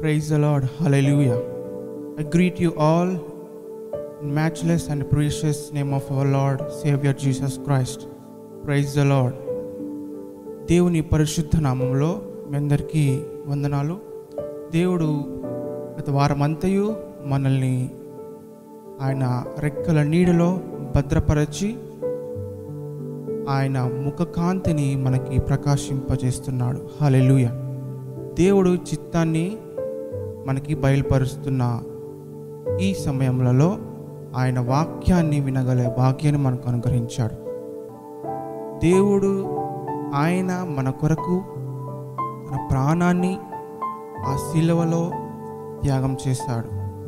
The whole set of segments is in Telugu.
Praise the Lord. Hallelujah. I greet you all in matchless and precious name of our Lord, Savior Jesus Christ. Praise the Lord. దేవుని పరిశుద్ధ నామంలో మీ అందరికీ వందనాలు దేవుడు గత వారమంతయు మనల్ని ఆయన రెక్కల నీడలో భద్రపరచి ఆయన ముఖకాంతిని మనకి ప్రకాశింపజేస్తున్నాడు హల్లెలూయ దేవుడు చిత్తాన్ని మనకి బయలుపరుస్తున్న ఈ సమయంలో ఆయన వాక్యాన్ని వినగలే భాగ్యాన్ని మనకు అనుగ్రహించాడు దేవుడు ఆయన మన కొరకు తన ప్రాణాన్ని ఆ శిలువలో త్యాగం చేశాడు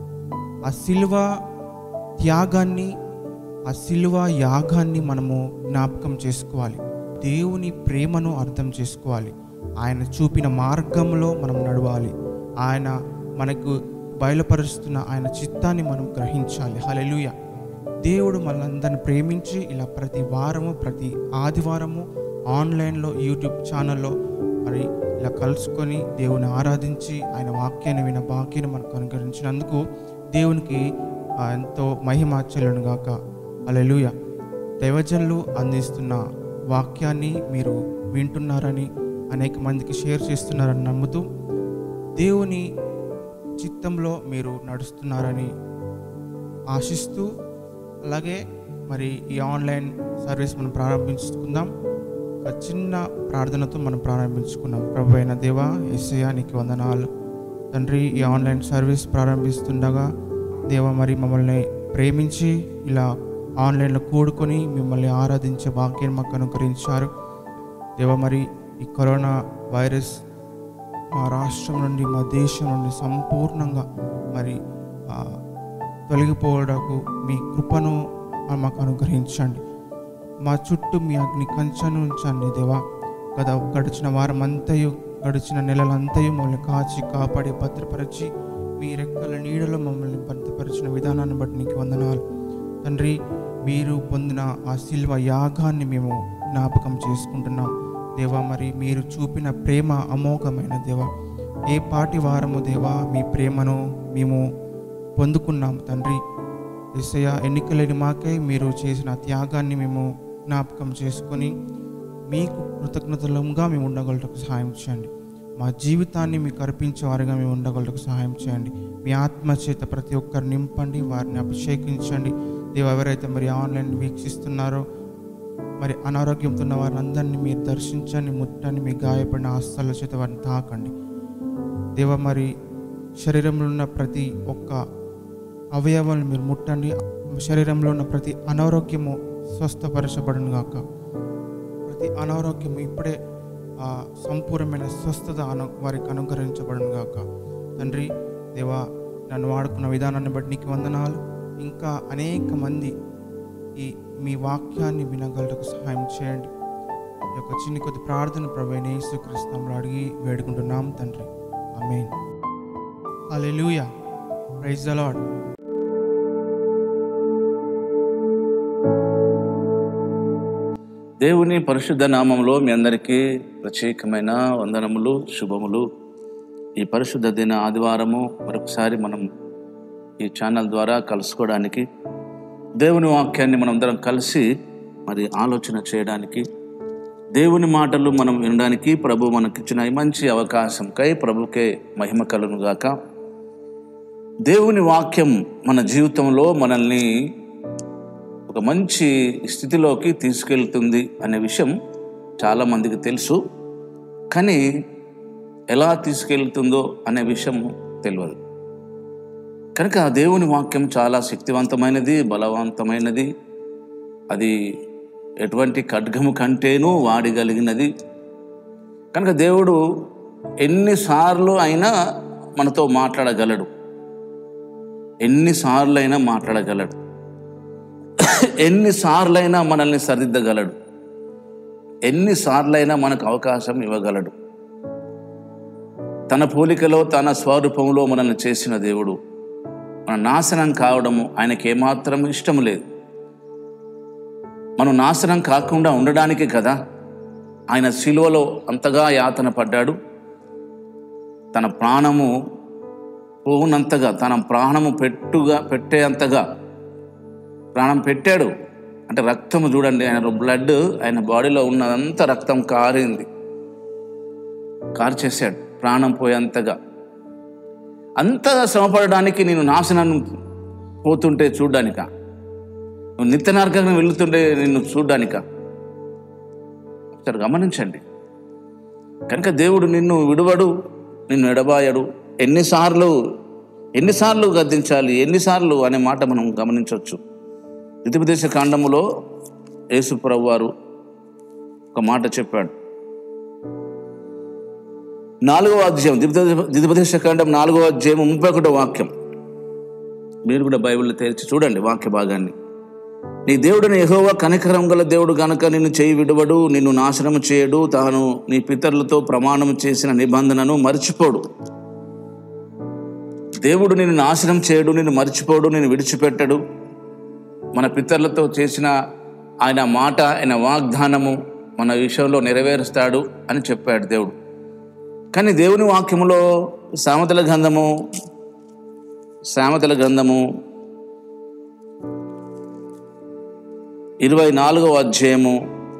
ఆ శిలువ త్యాగాన్ని ఆ శిలువ యాగాన్ని మనము జ్ఞాపకం చేసుకోవాలి దేవుని ప్రేమను అర్థం చేసుకోవాలి ఆయన చూపిన మార్గంలో మనం నడవాలి ఆయన మనకు బయలుపరుస్తున్న ఆయన చిత్తాన్ని మనం గ్రహించాలి హలెలుయ దేవుడు మనందరిని ప్రేమించి ఇలా ప్రతి వారము ప్రతి ఆదివారము ఆన్లైన్లో యూట్యూబ్ ఛానల్లో మరి ఇలా కలుసుకొని దేవుని ఆరాధించి ఆయన వాక్యాన్ని విన భాగ్యాన్ని మనకు అనుగ్రహించినందుకు దేవునికి ఆ, ఎంతో మహిమ చెల్లును గాక అలెలుయ దైవజనులు అందిస్తున్న వాక్యాన్ని మీరు వింటున్నారని అనేక మందికి షేర్ చేస్తున్నారని నమ్ముతూ దేవుని చిత్తంలో మీరు నడుస్తున్నారని ఆశిస్తూ అలాగే మరి ఈ ఆన్లైన్ సర్వీస్ మనం ప్రారంభించుకుందాం ఒక చిన్న ప్రార్థనతో మనం ప్రారంభించుకున్నాం ప్రభు అయిన దేవా ఎస్ఐయా నీకు వందనాలు తండ్రి ఈ ఆన్లైన్ సర్వీస్ ప్రారంభిస్తుండగా దేవ మరి మమ్మల్ని ప్రేమించి ఇలా ఆన్లైన్లో కూడుకొని మిమ్మల్ని ఆరాధించే భాగ్యాన్ని మాకు అనుగ్రహించారు దేవ మరి ఈ కరోనా వైరస్ మా రాష్ట్రం నుండి మా దేశం నుండి సంపూర్ణంగా మరి ఆ, తొలగిపోవడకు మీ కృపను మాకు అనుగ్రహించండి మా చుట్టూ మీ అగ్ని కంచెను ఉంచండి దేవా గత గడిచిన వారం అంతయు గడిచిన నెలలంతయు మమ్మల్ని కాచి కాపాడి భద్రపరిచి మీ రెక్కల నీడలో మమ్మల్ని భద్రపరిచిన విధానాన్ని బట్టి నీకు వందనాలు తండ్రి మీరు పొందిన ఆ శిల్వ యాగాన్ని మేము జ్ఞాపకం చేసుకుంటున్నాం దేవా మరి మీరు చూపిన ప్రేమ అమోఘమైన దేవా ఏ పాటి వారము దేవా మీ ప్రేమను మేము పొందుకున్నాం తండ్రి ఎస్ఐయ ఎన్నికలేని మాకై మీరు చేసిన త్యాగాన్ని మేము జ్ఞాపకం చేసుకొని మీకు కృతజ్ఞతలంగా మేము ఉండగలటకు సహాయం చేయండి మా జీవితాన్ని మీకు అర్పించే వారిగా మేము ఉండగలటకు సహాయం చేయండి మీ ఆత్మ చేత ప్రతి ఒక్కరు నింపండి వారిని అభిషేకించండి దేవ ఎవరైతే మరి ఆన్లైన్ వీక్షిస్తున్నారో మరి అనారోగ్యంతో ఉన్న వారిని అందరినీ మీరు దర్శించండి ముట్టండి మీ గాయపడిన హస్తాల చేత వారిని తాకండి దేవ మరి శరీరంలో ఉన్న ప్రతి ఒక్క అవయవాలను మీరు ముట్టండి శరీరంలో ఉన్న ప్రతి అనారోగ్యము స్వస్థపరచబడును గాక ప్రతి అనారోగ్యము ఇప్పుడే ఆ సంపూర్ణమైన స్వస్థత అను వారికి అనుగ్రహించబడును గాక తండ్రి దేవా నన్ను వాడుకున్న విధానాన్ని బట్టి నీకు వందనాలు ఇంకా అనేక మంది ఈ మీ వాక్యాన్ని వినగలటకు సహాయం చేయండి ఈ యొక్క చిన్ని కొద్ది ప్రార్థన ప్రభైన యేసుక్రీస్తునామములో అడిగి వేడుకుంటున్నాం తండ్రి ఆమేన్ హల్లెలూయా ప్రైజ్ ద లార్డ్ దేవుని పరిశుద్ధ నామంలో మీ అందరికీ ప్రత్యేకమైన వందనములు శుభములు ఈ పరిశుద్ధ దిన ఆదివారము మరొకసారి మనం ఈ ఛానల్ ద్వారా కలుసుకోవడానికి దేవుని వాక్యాన్ని మనం అందరం కలిసి మరి ఆలోచన చేయడానికి దేవుని మాటలు మనం వినడానికి ప్రభు మనకిచ్చిన ఈ మంచి అవకాశంకై ప్రభుకే మహిమ కలును గాక దేవుని వాక్యం మన జీవితంలో మనల్ని ఒక మంచి స్థితిలోకి తీసుకెళ్తుంది అనే విషయం చాలామందికి తెలుసు కానీ ఎలా తీసుకెళ్తుందో అనే విషయం తెలియదు కనుక ఆ దేవుని వాక్యం చాలా శక్తివంతమైనది బలవంతమైనది అది ఎటువంటి ఖడ్గము కంటేనూ వాడగలిగినది కనుక దేవుడు ఎన్నిసార్లు అయినా మనతో మాట్లాడగలడు ఎన్నిసార్లు అయినా మాట్లాడగలడు ఎన్నిసార్లైనా మనల్ని సరిదిద్దగలడు ఎన్నిసార్లైనా మనకు అవకాశం ఇవ్వగలడు తన పోలికలో తన స్వరూపంలో మనల్ని చేసిన దేవుడు మన నాశనం కావడము ఆయనకి ఏమాత్రం ఇష్టం లేదు మనం నాశనం కాకుండా ఉండడానికి కదా ఆయన శిలువలో అంతగా యాతన పడ్డాడు తన ప్రాణము పోవునంతగా తన ప్రాణము పెట్టుగా పెట్టేంతగా ప్రాణం పెట్టాడు అంటే రక్తము చూడండి ఆయన బ్లడ్ ఆయన బాడీలో ఉన్నదంతా రక్తం కారింది కార్చేశాడు ప్రాణం పోయేంతగా అంతగా శ్రమపడడానికి నేను నాశనం పోతుంటే చూడ్డానిక నువ్వు నిత్య మార్గంగా వెళుతుంటే నిన్ను చూడ్డానిక ఒకసారి గమనించండి కనుక దేవుడు నిన్ను విడువడు నిన్ను ఎడబాయడు ఎన్నిసార్లు ఎన్నిసార్లు గద్దించాలి ఎన్నిసార్లు అనే మాట మనం గమనించవచ్చు ద్వితీయోపదేశ కాండములో యేసుప్రభు వారు ఒక మాట చెప్పాడు నాలుగవ అధ్యాయం ద్వితీయోపదేశ కాండం నాలుగవ అధ్యాయం ముప్పై ఒకటో వాక్యం మీరు కూడా బైబిల్లో తెరిచి చూడండి వాక్య భాగాన్ని నీ దేవుడిని యెహోవా కనికరం గల దేవుడు గనక నిన్ను చేయి విడువడు నిన్ను నాశనము చేయడు తాను నీ పితరులతో ప్రమాణం చేసిన నిబంధనను మర్చిపోడు దేవుడు నిన్ను నాశనం చేయడు నిన్ను మర్చిపోడు నిన్ను విడిచిపెట్టడు మన పితరులతో చేసిన ఆయన మాట ఆయన వాగ్దానము మన విషయంలో నెరవేరుస్తాడు అని చెప్పాడు దేవుడు కానీ దేవుని వాక్యములో సామెతల గ్రంథము సామెతల గ్రంథము ఇరవై నాలుగవ అధ్యాయము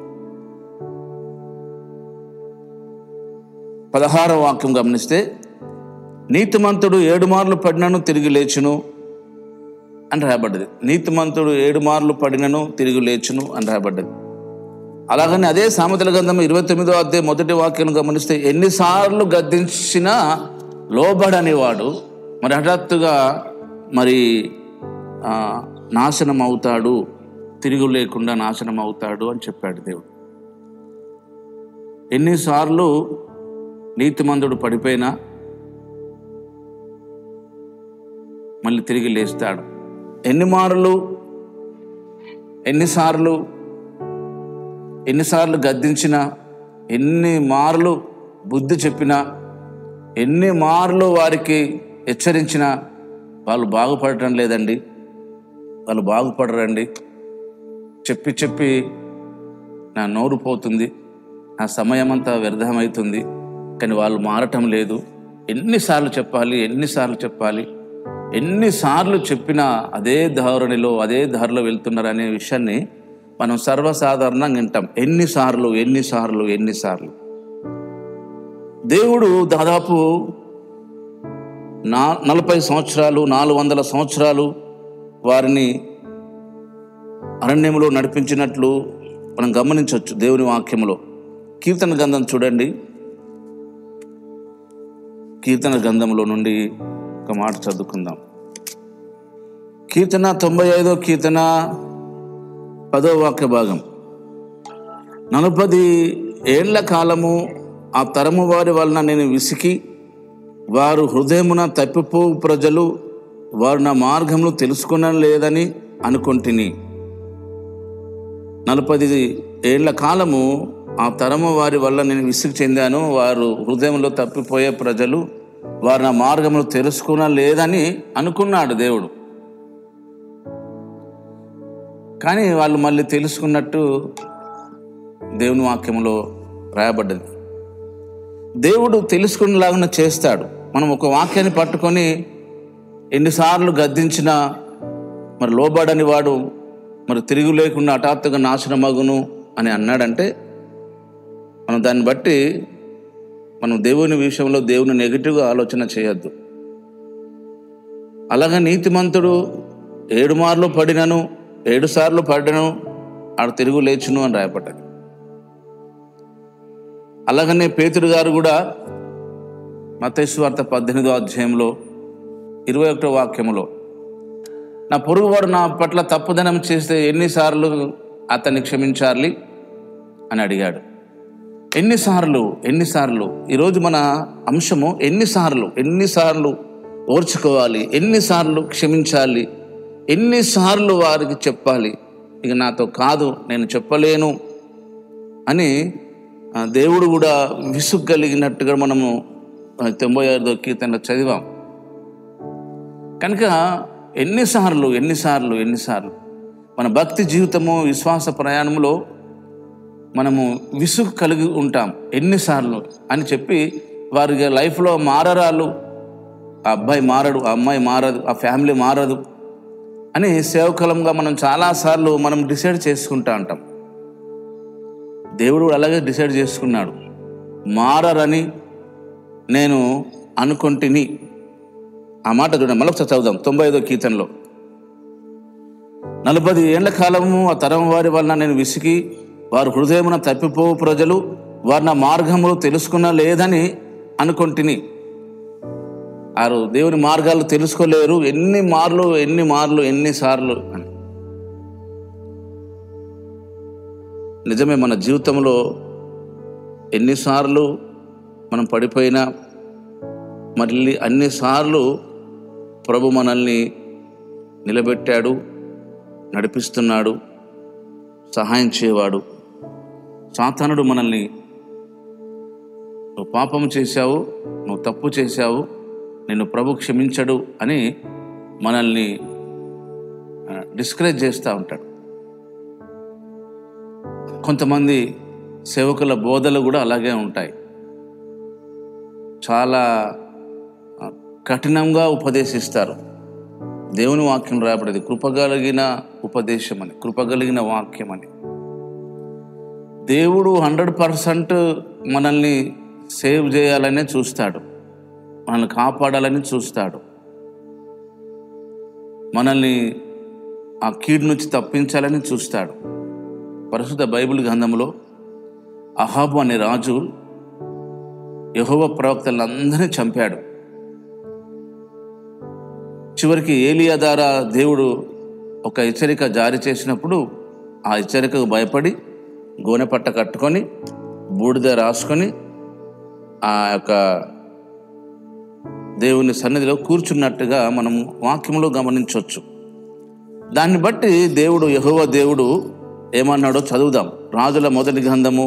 పదహారవ వాక్యం గమనిస్తే నీతిమంతుడు ఏడు మార్లు పడినను తిరిగి లేచును అని రాయబడ్డది నీతిమంతుడు ఏడు మార్లు పడినను తిరిగి లేచును అని రాయబడ్డది అలాగని అదే సామెతల గ్రంథం ఇరవై తొమ్మిదో అధ్యాయం మొదటి వాక్యం గమనిస్తే ఎన్నిసార్లు గద్దించినా లోబడని వాడు మరి హఠాత్తుగా మరి ఆ, నాశనం అవుతాడు తిరుగు లేకుండా నాశనం అవుతాడు అని చెప్పాడు దేవుడు ఎన్నిసార్లు నీతిమంతుడు పడిపోయినా మళ్ళీ తిరిగి లేస్తాడు ఎన్ని మారులు ఎన్నిసార్లు ఎన్నిసార్లు గద్దించినా ఎన్ని మార్లు బుద్ధి చెప్పినా ఎన్ని మార్లు వారికి హెచ్చరించినా వాళ్ళు బాగుపడటం లేదండి వాళ్ళు బాగుపడరండి చెప్పి చెప్పి నా నోరు పోతుంది నా సమయం అంతా వ్యర్థమవుతుంది కానీ వాళ్ళు మారటం లేదు ఎన్నిసార్లు చెప్పాలి ఎన్నిసార్లు చెప్పాలి ఎన్నిసార్లు చెప్పినా అదే ధోరణిలో అదే దారిలో వెళ్తున్నారు అనే విషయాన్ని మనం సర్వసాధారణంగా వింటాం ఎన్నిసార్లు ఎన్నిసార్లు ఎన్నిసార్లు దేవుడు దాదాపు నా నలభై సంవత్సరాలు నాలుగు వందల సంవత్సరాలు వారిని అరణ్యంలో నడిపించినట్లు మనం గమనించవచ్చు దేవుని వాక్యంలో కీర్తన గ్రంథం చూడండి కీర్తన గ్రంథంలో నుండి ఒక మాట చదువుకుందాం కీర్తన తొంభై ఐదో కీర్తన పదో వాక్య భాగం నలపది ఏళ్ల కాలము ఆ తరము వారి వలన నేను విసికి వారు హృదయమున తప్పిపో ప్రజలు వారు నా మార్గములు తెలుసుకున్న లేదని అనుకుంటుని నలపది ఏళ్ల కాలము ఆ తరము వారి వల్ల నేను విసుగు చెందాను వారు హృదయంలో తప్పిపోయే ప్రజలు వారు నా మార్గములు తెలుసుకున్న లేదని అనుకున్నాడు దేవుడు కానీ వాళ్ళు మళ్ళీ తెలుసుకున్నట్టు దేవుని వాక్యంలో రాయబడ్డది దేవుడు తెలుసుకునేలాగా చేస్తాడు మనం ఒక వాక్యాన్ని పట్టుకొని ఎన్నిసార్లు గద్దించినా మరి లోబడని వాడు మరి తిరిగి లేకుండా హఠాత్తుగా నాశనమగును అని అన్నాడంటే మనం దాన్ని బట్టి మనం దేవుని విషయంలో దేవుని నెగిటివ్గా ఆలోచన చేయొద్దు అలాగా నీతిమంతుడు ఏడు మార్లు పడినను ఏడు సార్లు పడినను ఆడు తిరుగు లేచును అని రాయపడ్డది అలాగనే పేతుడు గారు కూడా మతేశ్వార్త పద్దెనిమిదో అధ్యాయంలో ఇరవై ఒకటో వాక్యములో నా పొరుగువాడు నా పట్ల తప్పుదనం చేస్తే ఎన్నిసార్లు అతన్ని క్షమించాలి అని అడిగాడు ఎన్నిసార్లు ఎన్నిసార్లు ఈరోజు మన అంశము ఎన్నిసార్లు ఎన్నిసార్లు ఓర్చుకోవాలి ఎన్నిసార్లు క్షమించాలి ఎన్నిసార్లు వారికి చెప్పాలి ఇక నాతో కాదు నేను చెప్పలేను అని ఆ, దేవుడు కూడా విసుగు కలిగినట్టుగా మనము ఆ, తొంభై ఐదో కీర్తనలో చదివాం కనుక ఎన్నిసార్లు ఎన్నిసార్లు ఎన్నిసార్లు మన భక్తి జీవితము విశ్వాస ప్రయాణంలో మనము విసుగు కలిగి ఉంటాం ఎన్నిసార్లు అని చెప్పి వారి లైఫ్లో మారరాలు ఆ అబ్బాయి మారడు ఆ అమ్మాయి మారదు ఆ ఫ్యామిలీ మారదు అని సేవకులంగా మనం చాలాసార్లు మనం డిసైడ్ చేసుకుంటా అంటాం దేవుడు కూడా అలాగే డిసైడ్ చేసుకున్నాడు మారరని నేను అనుకుంటుని ఆ మాట చూడండి మళ్ళీ ఒకసారి చదువుదాం తొంభై ఐదో కీర్తనలో నలభై ఏళ్ల కాలము ఆ తరం వారి వలన నేను విసిగి వారు హృదయమున తప్పిపోవు ప్రజలు వారి నా మార్గములు తెలుసుకున్న లేదని అనుకుంటుని వారు దేవుని మార్గాలు తెలుసుకోలేరు ఎన్ని మార్లు ఎన్ని మార్లు ఎన్నిసార్లు అని నిజమే మన జీవితంలో ఎన్నిసార్లు మనం పడిపోయినా మళ్ళీ అన్నిసార్లు ప్రభు మనల్ని నిలబెట్టాడు నడిపిస్తున్నాడు సహాయం చేయవాడు సాతానుడు మనల్ని నువ్వు పాపం చేశావు నువ్వు తప్పు చేశావు నిన్ను ప్రభు క్షమించడు అని మనల్ని డిస్కరేజ్ చేస్తూ ఉంటాడు కొంతమంది సేవకుల బోధలు కూడా అలాగే ఉంటాయి చాలా ఆ, కఠినంగా ఉపదేశిస్తారు దేవుని వాక్యం రాబడేది కృపగలిగిన ఉపదేశం అని కృపగలిగిన వాక్యం అని దేవుడు హండ్రెడ్ పర్సెంట్ మనల్ని సేవ్ చేయాలనే చూస్తాడు మనల్ని కాపాడాలని చూస్తాడు మనల్ని ఆ కీడు నుంచి తప్పించాలని చూస్తాడు పరిశుద్ధ బైబిల్ గ్రంథంలో అహాబు అనే రాజు యహోవ ప్రవక్తలందరినీ చంపాడు చివరికి ఏలియా ద్వారా దేవుడు ఒక హెచ్చరిక జారీ చేసినప్పుడు ఆ హెచ్చరికకు భయపడి గోనెపట్ట కట్టుకొని బూడిద రాసుకొని ఆ యొక్క దేవుని సన్నిధిలో కూర్చున్నట్టుగా మనం వాక్యంలో గమనించవచ్చు దాన్ని బట్టి దేవుడు యహోవ దేవుడు ఏమన్నాడో చదువుదాం రాజుల మొదటి గ్రంథము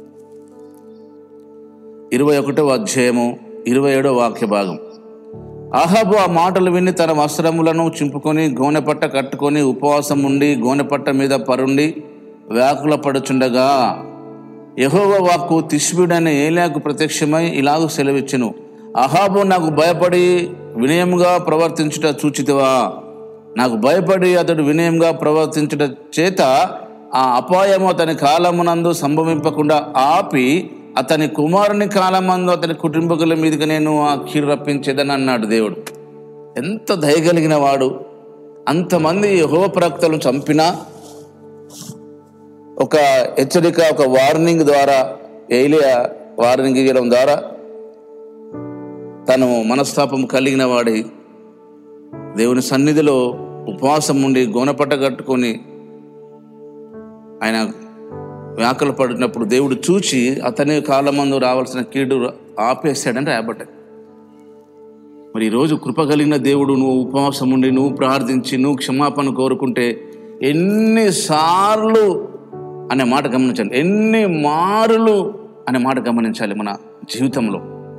ఇరవై ఒకటో అధ్యాయము ఇరవై ఏడో వాక్య భాగం ఆహాబు ఆ మాటలు విని తన వస్త్రములను చింపుకొని గోనెపట్ట కట్టుకొని ఉపవాసం ఉండి గోనెపట్ట మీద పరుండి వ్యాకుల పడుచుండగా యహోవ వాక్కు తిష్బుడైన ఏలియాకు ప్రత్యక్షమై ఇలాగూ సెలవిచ్చును అహాబు నాకు భయపడి వినయముగా ప్రవర్తించుట చూచితివా నాకు భయపడి అతడు వినయంగా ప్రవర్తించుట చేత ఆ అపాయము అతని కాలమునందు సంభవింపకుండా ఆపి అతని కుమారుని కాలమందు అతని కుటుంబకుల మీదకి నేను ఆ కీడు రప్పించేదని అన్నాడు దేవుడు ఎంత దయగలిగిన వాడు అంతమంది యెహోవా ప్రవక్తలను చంపినా ఒక హెచ్చరిక ఒక వార్నింగ్ ద్వారా ఏలియా వార్నింగ్ ఇవ్వడం ద్వారా తను మనస్తాపం కలిగిన వాడి దేవుని సన్నిధిలో ఉపవాసం ఉండి గోనపట్ట కట్టుకొని ఆయన వ్యాకలు పడినప్పుడు దేవుడు చూచి అతని కాలమందు రావాల్సిన కీడు ఆపేశాడని రాయబడ్డాడు మరి ఈరోజు కృప కలిగిన దేవుడు నువ్వు ఉపవాసం ఉండి నువ్వు ప్రార్థించి నువ్వు క్షమాపణ కోరుకుంటే ఎన్నిసార్లు అనే మాట గమనించండి ఎన్ని మారులు అనే మాట గమనించాలి మన జీవితంలో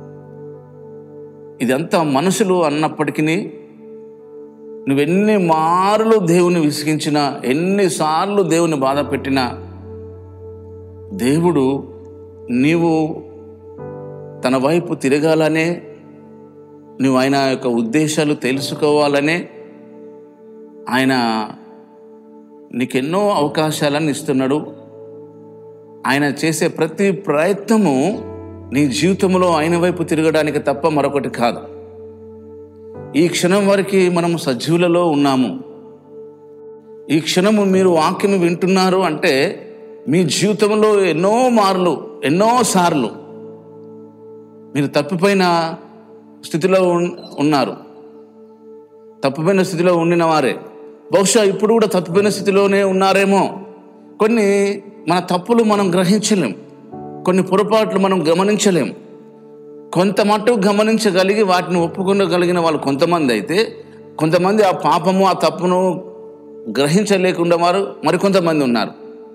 ఇదంతా మనుషులు అన్నప్పటికీ నువ్వెన్ని మారులు దేవుని విసిగించినా ఎన్నిసార్లు దేవుని బాధ పెట్టినా దేవుడు నీవు తన వైపు తిరగాలనే నువ్వు ఆయన యొక్క ఉద్దేశాలు తెలుసుకోవాలనే ఆయన నీకెన్నో అవకాశాలను ఇస్తున్నాడు ఆయన చేసే ప్రతి ప్రయత్నము నీ జీవితంలో ఆయన వైపు తిరగడానికి తప్ప మరొకటి కాదు ఈ క్షణం వరకు మనము సజీవులలో ఉన్నాము ఈ క్షణము మీరు వాక్యం వింటున్నారు అంటే మీ జీవితంలో ఎన్నో మార్లు ఎన్నో సార్లు మీరు తప్పిపోయిన స్థితిలో ఉన్- ఉన్నారు తప్పిపోయిన స్థితిలో ఉండిన వారే బహుశా ఇప్పుడు కూడా తప్పిపోయిన స్థితిలోనే ఉన్నారేమో కొన్ని మన తప్పులు మనం గ్రహించలేం కొన్ని పొరపాట్లు మనం గమనించలేం కొంత మట్టుకు గమనించగలిగి వాటిని ఒప్పుకోగలిగిన వాళ్ళు కొంతమంది అయితే కొంతమంది ఆ పాపము ఆ తప్పును గ్రహించలేకుండా వారు మరికొంతమంది ఉన్నారు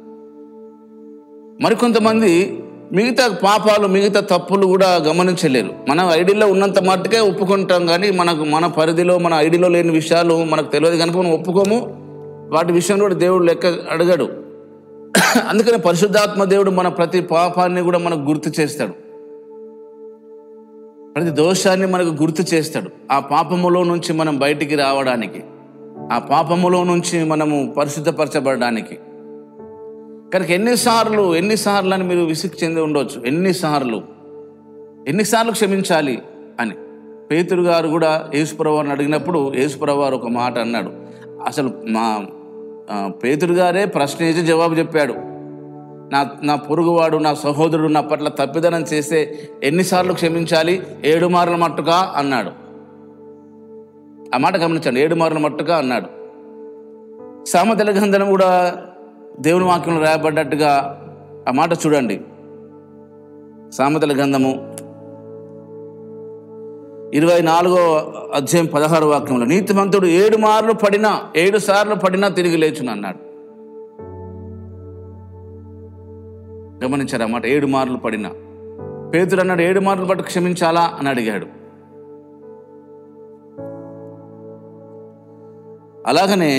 మరికొంతమంది మిగతా పాపాలు మిగతా తప్పులు కూడా గమనించలేరు మన ఐడిలో ఉన్నంత మట్టుకే ఒప్పుకుంటాం కానీ మనకు మన పరిధిలో మన ఐడిలో లేని విషయాలు మనకు తెలియదు కనుక మనం ఒప్పుకోము వాటి విషయంలో కూడా దేవుడు లెక్క అడగడు అందుకని పరిశుద్ధాత్మ దేవుడు మన ప్రతి పాపాన్ని కూడా మనకు గుర్తు చేస్తాడు ప్రతి దోషాన్ని మనకు గుర్తు చేస్తాడు ఆ పాపములో నుంచి మనం బయటికి రావడానికి ఆ పాపములో నుంచి మనము పరిశుద్ధపరచబడడానికి కనుక ఎన్నిసార్లు ఎన్నిసార్లు అని మీరు విసుగు చెంది ఉండవచ్చు ఎన్నిసార్లు ఎన్నిసార్లు క్షమించాలి అని పేతురు గారు కూడా యేసుప్రవారిని అడిగినప్పుడు యేసుప్రభు వారు ఒక మాట అన్నాడు అసలు మా ఆ, పేతురు గారే ప్రశ్న వేసి జవాబు చెప్పాడు నా నా పొరుగువాడు నా సహోదరుడు నా పట్ల తప్పిదనం చేస్తే ఎన్నిసార్లు క్షమించాలి ఏడు మార్ల మట్టుగా అన్నాడు ఆ మాట గమనించండి ఏడు మార్ల మట్టుగా అన్నాడు సామెతల గ్రంథం కూడా దేవుని వాక్యంలో రాయబడ్డట్టుగా ఆ మాట చూడండి సామెతల గ్రంథము ఇరవై నాలుగో అధ్యాయం పదహారు వాక్యంలో నీతిమంతుడు ఏడు మార్లు పడినా ఏడు సార్లు పడినా తిరిగి లేచును అన్నాడు గమనించారు అన్నమాట ఏడు మార్లు పడినా పేతుడు అన్నాడు ఏడు మార్లు పట్టు క్షమించాలా అని అడిగాడు అలాగనే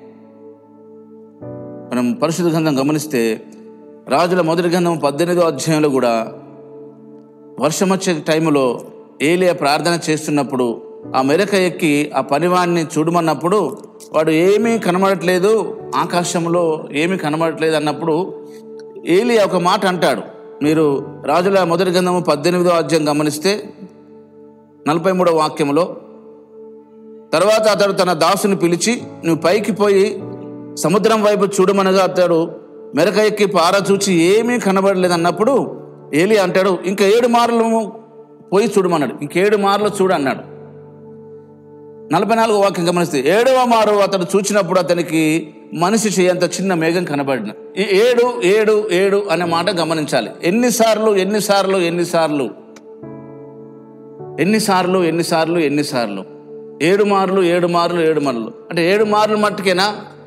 మనం పరిశుద్ధ గ్రంథం గమనిస్తే రాజుల మొదటి గ్రంథం పద్దెనిమిదో అధ్యాయంలో కూడా వర్షం వచ్చే టైంలో ఏలియా ప్రార్థన చేస్తున్నప్పుడు ఆ మెరక ఎక్కి ఆ పనివాడిని చూడమన్నప్పుడు వాడు ఏమీ కనబడట్లేదు ఆకాశంలో ఏమీ కనబడట్లేదు అన్నప్పుడు ఏలియా ఒక మాట అంటాడు మీరు రాజుల మొదటి గ్రంథము పద్దెనిమిదో అధ్యాయం గమనిస్తే నలభై మూడో వాక్యంలో తర్వాత అతడు తన దాసుని పిలిచి నువ్వు పైకి పోయి సముద్రం వైపు చూడమనగా అతడు మెరక ఎక్కి పార చూచి ఏమీ కనబడలేదు అన్నప్పుడు ఏలి అంటాడు ఇంకా ఏడు మార్లు పోయి చూడమన్నాడు ఇంకేడు మార్లు చూడు అన్నాడు నలభై నాలుగు వాక్యం గమనిస్తే ఏడవ మారు అతడు చూచినప్పుడు అతనికి మనిషి చేయంత చిన్న మేఘం కనబడిన ఈ ఏడు ఏడు ఏడు అనే మాట గమనించాలి ఎన్నిసార్లు ఎన్నిసార్లు ఎన్నిసార్లు ఎన్నిసార్లు ఎన్నిసార్లు ఎన్నిసార్లు ఏడు మార్లు ఏడు మార్లు ఏడు మార్లు అంటే ఏడు మార్లు మట్టుకేనా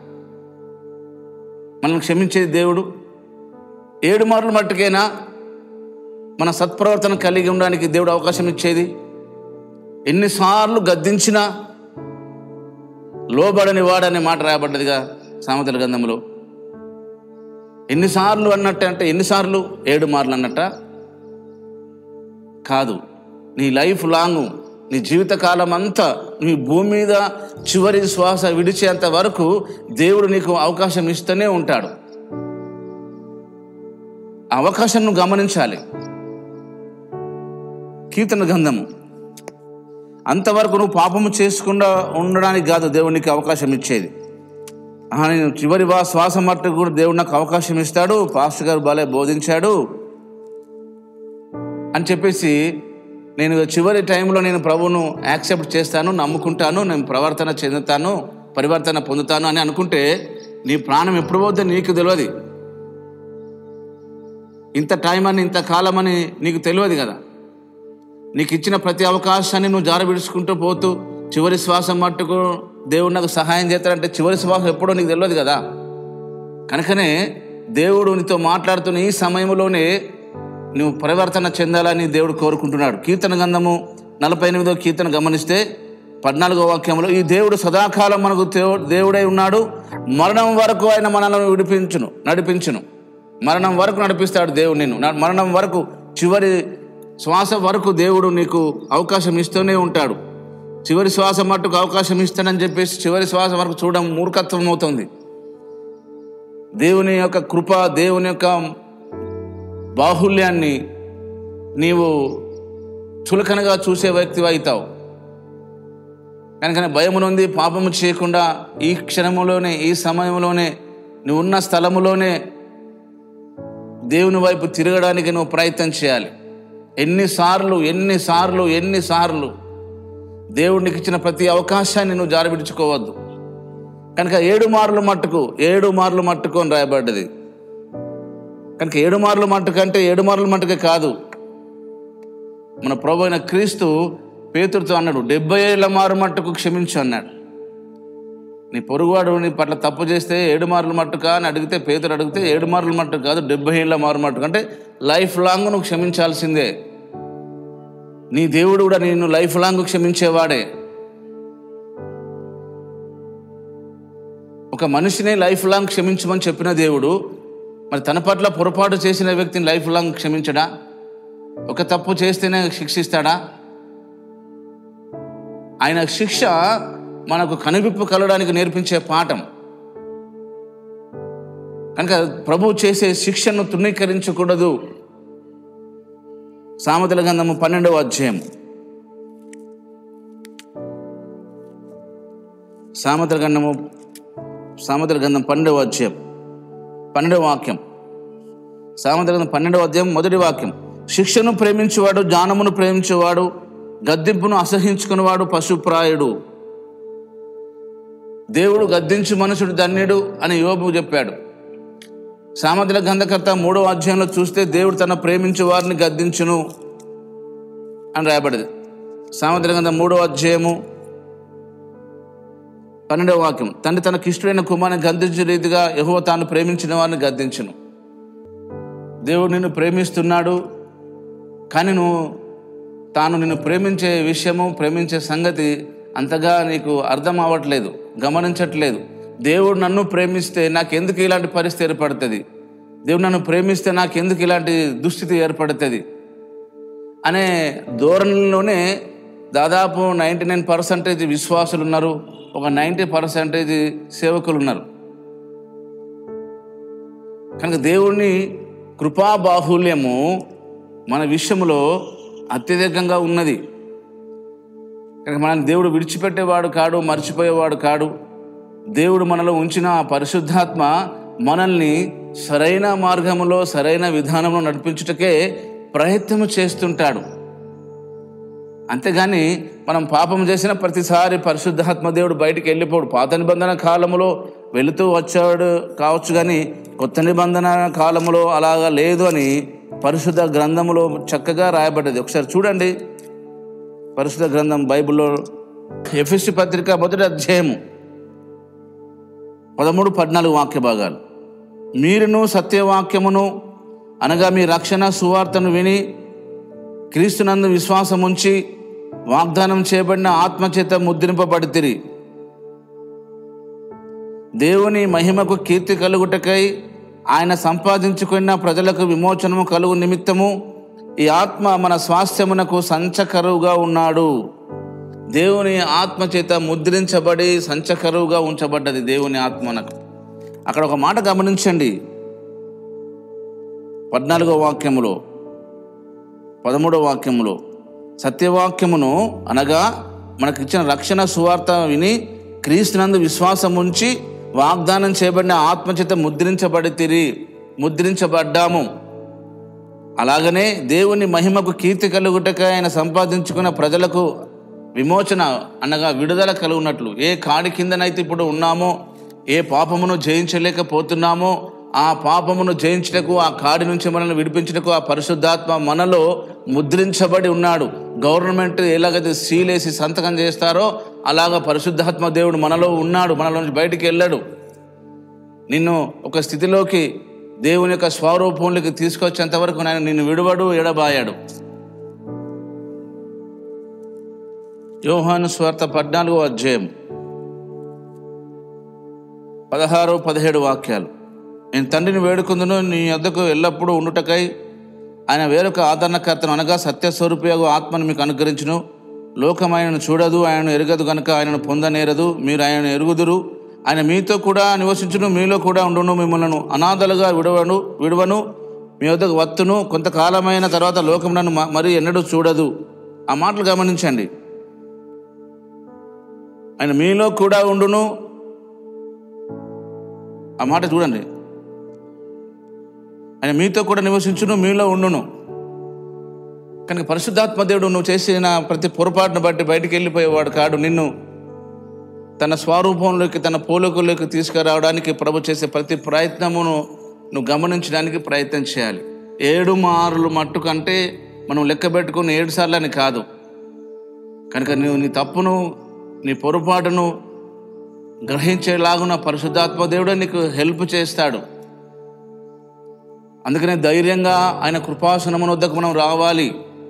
మనం క్షమించేది దేవుడు ఏడు మార్లు మట్టుకేనా మన సత్ప్రవర్తన కలిగి ఉండడానికి దేవుడు అవకాశం ఇచ్చేది ఎన్నిసార్లు గద్దించినా లోబడని వాడనే మాట రాయబడ్డదిగా సామెతల గ్రంథంలో ఎన్నిసార్లు అన్నట్టు అంటే ఎన్నిసార్లు ఏడు మార్లు అన్నట్ట కాదు నీ లైఫ్ లాంగ్ నీ జీవితకాలం అంతా నీ భూమి మీద చివరి శ్వాస విడిచేంత వరకు దేవుడు నీకు అవకాశం ఇస్తూనే ఉంటాడు ఆ అవకాశం నువ్వు గమనించాలి కీర్తన గంధము అంతవరకు నువ్వు పాపము చేసుకుండా ఉండడానికి కాదు దేవుడు నీకు అవకాశం ఇచ్చేది ఆ, నేను చివరి వా శ్వాస మట్టుకు కూడా దేవుడు నాకు అవకాశం ఇస్తాడు పాస్టర్ గారు బాలే బోధించాడు అని చెప్పేసి నేను చివరి టైంలో నేను ప్రభువును యాక్సెప్ట్ చేస్తాను నమ్ముకుంటాను నేను ప్రవర్తన చెందుతాను పరివర్తన పొందుతాను అని అనుకుంటే నీ ప్రాణం ఎప్పుడు పోతే నీకు తెలియదు ఇంత టైం అని ఇంత కాలం అని నీకు తెలియదు కదా నీకు ఇచ్చిన ప్రతి అవకాశాన్ని నువ్వు జారబిడుచుకుంటూ పోతూ చివరి శ్వాస మట్టుకు దేవుడు నాకు సహాయం చేస్తాడంటే చివరి శ్వాస ఎప్పుడో నీకు తెలియదు కదా కనుకనే దేవుడు నీతో మాట్లాడుతున్న ఈ సమయంలోనే నువ్వు పరివర్తన చెందాలని దేవుడు కోరుకుంటున్నాడు కీర్తన గంధము నలభై ఎనిమిదో కీర్తన గమనిస్తే పద్నాలుగో వాక్యంలో ఈ దేవుడు సదాకాలం మనకు దేవు- దేవుడై ఉన్నాడు మరణం వరకు ఆయన మనల్ని విడిపించును నడిపించును మరణం వరకు నడిపిస్తాడు దేవుడు నిన్ను న- మరణం వరకు చివరి శ్వాస వరకు దేవుడు నీకు అవకాశం ఇస్తూనే ఉంటాడు చివరి శ్వాస మట్టుకు అవకాశం ఇస్తానని చెప్పేసి చివరి శ్వాస వరకు చూడడం మూర్ఖత్వం అవుతుంది దేవుని యొక్క కృప దేవుని యొక్క బాహుల్యాన్ని నీవు చులకనగా చూసే వ్యక్తి అవుతావు కనుక భయము నుండి పాపము చేయకుండా ఈ క్షణములోనే ఈ సమయంలోనే నువ్వు ఉన్న స్థలములోనే దేవుని వైపు తిరగడానికి నువ్వు ప్రయత్నం చేయాలి ఎన్నిసార్లు ఎన్నిసార్లు ఎన్నిసార్లు దేవుడికి ఇచ్చిన ప్రతి అవకాశాన్ని నువ్వు జారబిడుచుకోవద్దు కనుక ఏడు మార్లు మట్టుకు ఏడు మార్లు మట్టుకు అని రాయబడ్డది కనుక ఏడు మార్లు మట్టుకు అంటే ఏడు మార్లు మట్టుకే కాదు మన ప్రభు అయిన క్రీస్తు పేతుడితో అన్నాడు డెబ్బై ఏళ్ళ మారు మట్టుకు క్షమించు అన్నాడు నీ పొరుగువాడు నీ పట్ల తప్పు చేస్తే ఏడు మార్లు మట్టుకా అని అడిగితే పేతుడు అడిగితే ఏడు మార్లు మట్టుకు కాదు డెబ్బై ఏళ్ళ మారు మట్టుకు అంటే లైఫ్ లాంగ్ నువ్వు క్షమించాల్సిందే నీ దేవుడు కూడా నిన్ను లైఫ్ లాంగ్ క్షమించేవాడే ఒక మనిషిని లైఫ్ లాంగ్ క్షమించమని చెప్పిన దేవుడు మరి తన పట్ల పొరపాటు చేసిన వ్యక్తిని లైఫ్ లాంగ్ క్షమించడా ఒక తప్పు చేస్తేనే శిక్షిస్తాడా ఆయన శిక్ష మనకు కనువిప్పు కలగడానికి నేర్పించే పాఠం కనుక ప్రభు చేసే శిక్షను తృణీకరించకూడదు సామెతల గంధము పన్నెండవ అధ్యాయం సామెతల గంధము సామెతల గంధం పన్నెండవ అధ్యాయం పన్నెండవ వాక్యం సామెతల గంధం పన్నెండవ అధ్యాయం మొదటి వాక్యం శిక్షను ప్రేమించేవాడు జ్ఞానమును ప్రేమించేవాడు గద్దింపును అసహించుకునేవాడు పశుప్రాయుడు దేవుడు గద్దించు మనుషుడు ధన్యుడు అని యోబు చెప్పాడు సామర్థ్య గంధకర్త మూడవ అధ్యాయంలో చూస్తే దేవుడు తన ప్రేమించే వారిని గద్దించును అని రాయబడింది సామర్థ్య గంధం మూడవ అధ్యాయము పన్నెండవ వాక్యం తండ్రి తనకి ఇష్టమైన కుమారుని గద్దించే రీతిగా యహో తాను ప్రేమించిన వారిని గద్దించును దేవుడు నిన్ను ప్రేమిస్తున్నాడు కానీ నువ్వు తాను నిన్ను ప్రేమించే విషయము ప్రేమించే సంగతి అంతగా నీకు అర్థం అవ్వట్లేదు గమనించట్లేదు దేవుడు నన్ను ప్రేమిస్తే నాకు ఎందుకు ఇలాంటి పరిస్థితి ఏర్పడుతుంది దేవుడు నన్ను ప్రేమిస్తే నాకు ఎందుకు ఇలాంటి దుస్థితి ఏర్పడుతుంది అనే ధోరణిలోనే దాదాపు నైంటీ నైన్ పర్సెంటేజ్ విశ్వాసులు ఉన్నారు ఒక నైంటీ పర్సెంటేజ్ సేవకులు ఉన్నారు కనుక దేవుని కృపాబాహుల్యము మన విషయంలో అత్యధికంగా ఉన్నది కనుక మనల్ని దేవుడు విడిచిపెట్టేవాడు కాడు మర్చిపోయేవాడు కాడు దేవుడు మనలో ఉంచిన ఆ పరిశుద్ధాత్మ మనల్ని సరైన మార్గంలో సరైన విధానంలో నడిపించుటకే ప్రయత్నం చేస్తుంటాడు అంతేగాని మనం పాపం చేసిన ప్రతిసారి పరిశుద్ధాత్మ దేవుడు బయటికి వెళ్ళిపోడు పాత నిబంధన కాలంలో వెళుతూ వచ్చాడు కావచ్చు కానీ కొత్త నిబంధన కాలంలో అలాగా లేదు అని పరిశుద్ధ గ్రంథములో చక్కగా రాయబడ్డది ఒకసారి చూడండి పరిశుద్ధ గ్రంథం బైబిల్లో ఎఫ్ఎస్సి పత్రిక మొదటి అధ్యాయము పదమూడు పద్నాలుగు వాక్య భాగాలు మీరును సత్యవాక్యమును అనగా మీ రక్షణ సువార్తను విని క్రీస్తునందు విశ్వాసం ఉంచి వాగ్దానం చేయబడిన ఆత్మచేత ముద్రింపబడితిరి దేవుని మహిమకు కీర్తి కలుగుటకై ఆయన సంపాదించుకున్న ప్రజలకు విమోచనము కలుగు నిమిత్తము ఈ ఆత్మ మన స్వాస్థ్యమునకు సంచకరువుగా ఉన్నాడు దేవుని ఆత్మ చేత ముద్రించబడి సంచకరువుగా ఉంచబడ్డది దేవుని ఆత్మ మనకు అక్కడ ఒక మాట గమనించండి పద్నాలుగో వాక్యములో పదమూడవ వాక్యములో సత్యవాక్యమును అనగా మనకిచ్చిన రక్షణ సువార్త విని క్రీస్తునందు విశ్వాసం ఉంచి వాగ్దానం చేయబడిన ఆత్మచేత ముద్రించబడి తిరి ముద్రించబడ్డాము అలాగనే దేవుని మహిమకు కీర్తి కలుగుటకై ఆయన సంపాదించుకున్న ప్రజలకు విమోచన అనగా విడుదల కలుగునట్లు ఏ కాడి కిందనైతే ఇప్పుడు ఉన్నామో ఏ పాపమును జయించలేకపోతున్నామో ఆ పాపమును జయించుటకు ఆ కాడి నుంచి మనల్ని విడిపించుటకు ఆ పరిశుద్ధాత్మ మనలో ముద్రించబడి ఉన్నాడు గవర్నమెంట్ ఎలాగైతే సీలేసి సంతకం చేస్తారో అలాగ పరిశుద్ధాత్మ దేవుడు మనలో ఉన్నాడు మనలో నుంచి బయటికి వెళ్ళాడు నిన్ను ఒక స్థితిలోకి దేవుని యొక్క స్వరూపంలోకి తీసుకొచ్చేంత వరకు ఆయన నిన్ను విడువడు ఎడబాయాడు యోహాను స్వార్థ పద్నాలుగో అధ్యాయం పదహారు పదిహేడు వాక్యాలు నేను తండ్రిని వేడుకుందును నీ వద్దకు ఎల్లప్పుడూ ఉండుటకై ఆయన వేరొక ఆదరణకర్తను అనగా సత్యస్వరూపయోగ ఆత్మను మీకు అనుగ్రహించును లోకం ఆయనను చూడదు ఆయనను ఎరగదు గనుక ఆయనను పొందనేరదు మీరు ఆయనను ఎరుగుదురు ఆయన మీతో కూడా నివసించును మీలో కూడా ఉండును మిమ్మల్ని అనాథలుగా విడవను విడవను మీ వద్దకు వత్తును కొంతకాలమైన తర్వాత లోకం నన్ను మ- మరి ఎన్నడూ చూడదు ఆ మాటలు గమనించండి ఆయన మీలో కూడా ఉండును ఆ మాట చూడండి ఆయన మీతో కూడా నివసించును మీలో ఉండును కనుక పరిశుద్ధాత్మ దేవుడు నువ్వు చేసిన ప్రతి పొరపాటును బట్టి బయటికి వెళ్ళిపోయేవాడు కాడు నిన్ను తన స్వరూపంలోకి తన పోలికలోకి తీసుకురావడానికి ప్రభు చేసే ప్రతి ప్రయత్నమును నువ్వు గమనించడానికి ప్రయత్నం చేయాలి ఏడు మారులు మట్టు కంటే మనం లెక్క పెట్టుకుని ఏడు సార్లు అని కాదు కనుక నువ్వు నీ తప్పును నీ పొరపాటును గ్రహించేలాగున పరిశుద్ధాత్మ దేవుడే నీకు హెల్ప్ చేస్తాడు అందుకనే ధైర్యంగా ఆయన కృపాసనమున వద్దకు మనం రావాలి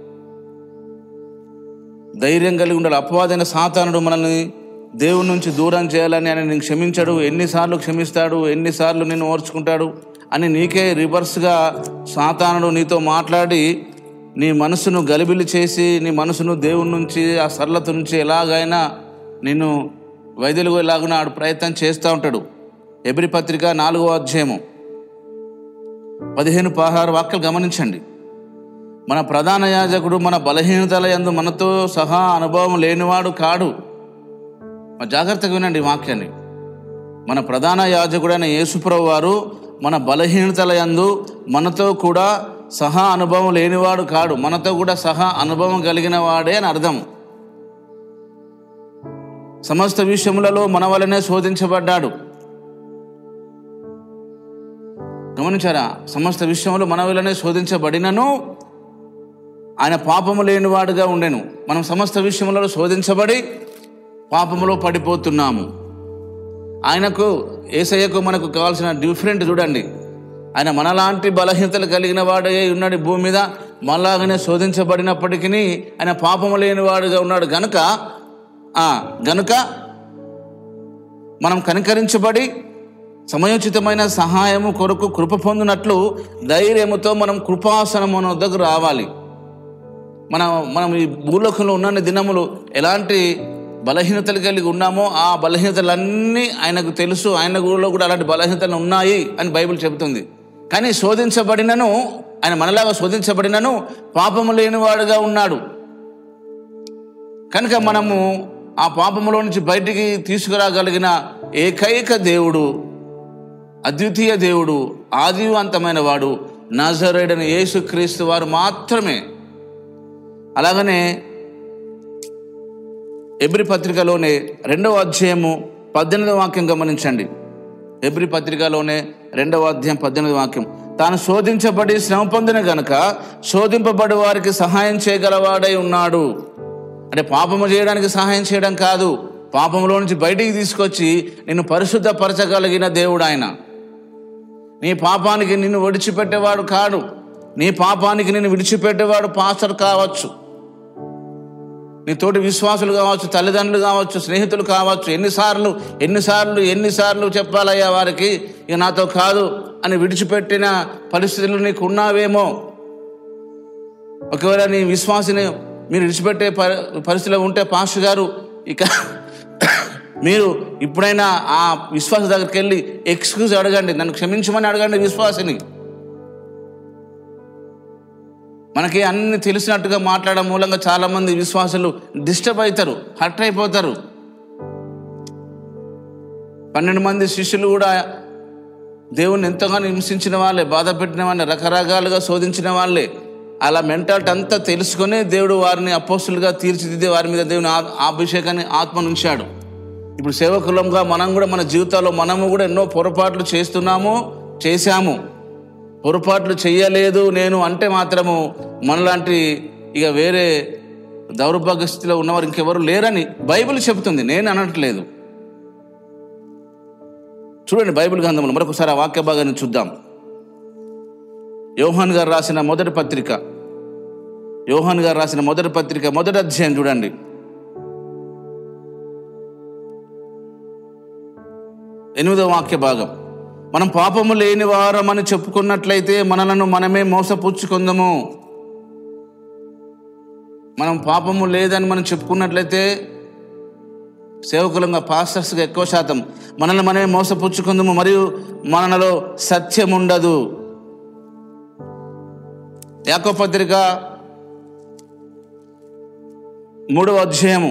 ధైర్యం కలిగి ఉండాలి అపవాదైన సాతానుడు మనల్ని దేవుని నుంచి దూరం చేయాలని ఆయన నేను క్షమించాడు ఎన్నిసార్లు క్షమిస్తాడు ఎన్నిసార్లు నిన్ను ఓర్చుకుంటాడు అని నీకే రివర్స్గా సాతానుడు నీతో మాట్లాడి నీ మనసును గలిబిలి చేసి నీ మనసును దేవుని నుంచి ఆ సరళత నుంచి ఎలాగైనా నిన్ను వైద్యులుగా ఎలాగున ఆడు ప్రయత్నం చేస్తూ ఉంటాడు ఎబ్రి పత్రిక నాలుగో అధ్యాయము పదిహేను పదహారు వాక్యాలు గమనించండి మన ప్రధాన యాజకుడు మన బలహీనతల యందు మనతో సహా అనుభవం లేనివాడు కాడు మరి జాగ్రత్తగా వినండి ఈ వాక్యాన్ని మన ప్రధాన యాజకుడైన యేసుప్రభు వారు మన బలహీనతల యందు మనతో కూడా సహా అనుభవం లేనివాడు కాడు మనతో కూడా సహా అనుభవం కలిగిన వాడే అని అర్థం సమస్త విషయములలో మన వలనే శోధించబడ్డాడు గమనించారా సమస్త విషయంలో మన వలనే శోధించబడినను ఆయన పాపము లేనివాడుగా ఉండెను మనం సమస్త విషయములలో శోధించబడి పాపములో పడిపోతున్నాము ఆయనకు ఏసయ్యకు మనకు కావాల్సిన డిఫరెంట్ చూడండి ఆయన మనలాంటి బలహీనతలు కలిగిన వాడే ఉన్నాడు ఈ భూమి మీద మనలాగానే శోధించబడినప్పటికీ ఆయన పాపము లేనివాడుగా ఉన్నాడు గనుక ఆ, గనుక మనం కనికరించబడి సమయోచితమైన సహాయము కొరకు కృప పొందినట్లు ధైర్యముతో మనం కృపాసనము వద్దకు రావాలి మనం మనం ఈ భూలోకంలో ఉన్న దినములు ఎలాంటి బలహీనతలు కలిగి ఉన్నామో ఆ బలహీనతలన్నీ ఆయనకు తెలుసు ఆయన ఊళ్ళో కూడా అలాంటి బలహీనతలు ఉన్నాయి అని బైబిల్ చెబుతుంది కానీ శోధించబడినను ఆయన మనలాగా శోధించబడినను పాపము లేనివాడుగా ఉన్నాడు కనుక మనము ఆ పాపములో నుంచి బయటికి తీసుకురాగలిగిన ఏకైక దేవుడు అద్వితీయ దేవుడు ఆదివంతమైన వాడు నజరేడని యేసుక్రీస్తు వారు మాత్రమే అలాగనే ఎబ్రి పత్రికలోనే రెండవ అధ్యాయము పద్దెనిమిదవ వాక్యం గమనించండి ఎబ్రి పత్రికలోనే రెండవ అధ్యాయం పద్దెనిమిది వాక్యం తాను శోధించబడి శ్రమ పొందిన గనక శోధింపబడి వారికి సహాయం చేయగలవాడై ఉన్నాడు అంటే పాపము చేయడానికి సహాయం చేయడం కాదు పాపములో నుంచి బయటికి తీసుకొచ్చి నిన్ను పరిశుద్ధపరచగలిగిన దేవుడు ఆయన నీ పాపానికి నిన్ను విడిచిపెట్టేవాడు కాడు నీ పాపానికి నిన్ను విడిచిపెట్టేవాడు పాస్టర్ కావచ్చు నీ తోటి విశ్వాసులు కావచ్చు తల్లిదండ్రులు కావచ్చు స్నేహితులు కావచ్చు ఎన్నిసార్లు ఎన్నిసార్లు ఎన్నిసార్లు చెప్పాలయ్యా వారికి ఇక నాతో కాదు అని విడిచిపెట్టిన పరిస్థితులు నీకు ఉన్నావేమో ఒకవేళ నీ విశ్వాసిని మీరు విడిచిపెట్టే పరి పరిస్థితిలో ఉంటే పాస్టర్ గారు ఇక మీరు ఇప్పుడైనా ఆ విశ్వాస దగ్గరికి వెళ్ళి ఎక్స్క్యూజ్ అడగండి నన్ను క్షమించమని అడగండి విశ్వాసిని మనకి అన్ని తెలిసినట్టుగా మాట్లాడడం మూలంగా చాలా మంది విశ్వాసులు డిస్టర్బ్ అవుతారు హర్ట్ అయిపోతారు పన్నెండు మంది శిష్యులు కూడా దేవుణ్ణి ఎంతగానో హింసించిన వాళ్ళే బాధ పెట్టిన వాళ్ళే రకరకాలుగా శోధించిన వాళ్ళే అలా మెంటాలిటీ అంతా తెలుసుకొని దేవుడు వారిని అపోస్తులుగా తీర్చిదిద్ది వారి మీద దేవుని ఆ- అభిషేకాన్ని ఆత్మనుంచాడు ఇప్పుడు సేవకులంగా మనం కూడా మన జీవితాల్లో మనము కూడా ఎన్నో పొరపాట్లు చేస్తున్నాము చేశాము పొరపాట్లు చెయ్యలేదు నేను అంటే మాత్రము మనలాంటి ఇక వేరే దౌర్భాగ్య స్థితిలో ఉన్నవారు ఇంకెవరు లేరని బైబిల్ చెబుతుంది నేను అనట్లేదు చూడండి బైబిల్ గ్రంథంలో మరొకసారి ఆ వాక్య భాగాన్ని చూద్దాం యోహాన్ గారు రాసిన మొదటి పత్రిక యోహాన్ గారు రాసిన మొదటి పత్రిక మొదటి అధ్యాయం చూడండి ఎనిమిదో వాక్య భాగం మనం పాపము లేని వారమని చెప్పుకున్నట్లయితే మనలను మనమే మోసపుచ్చుకుందాము మనం పాపము లేదని మనం చెప్పుకున్నట్లయితే సేవకులంగా పాస్టర్స్గా ఎక్కువ శాతం మనల్ని మనమే మోసపుచ్చుకుందాము మరియు మనలో సత్యం ఉండదు యాకో పత్రిక మూడవ అధ్యాయము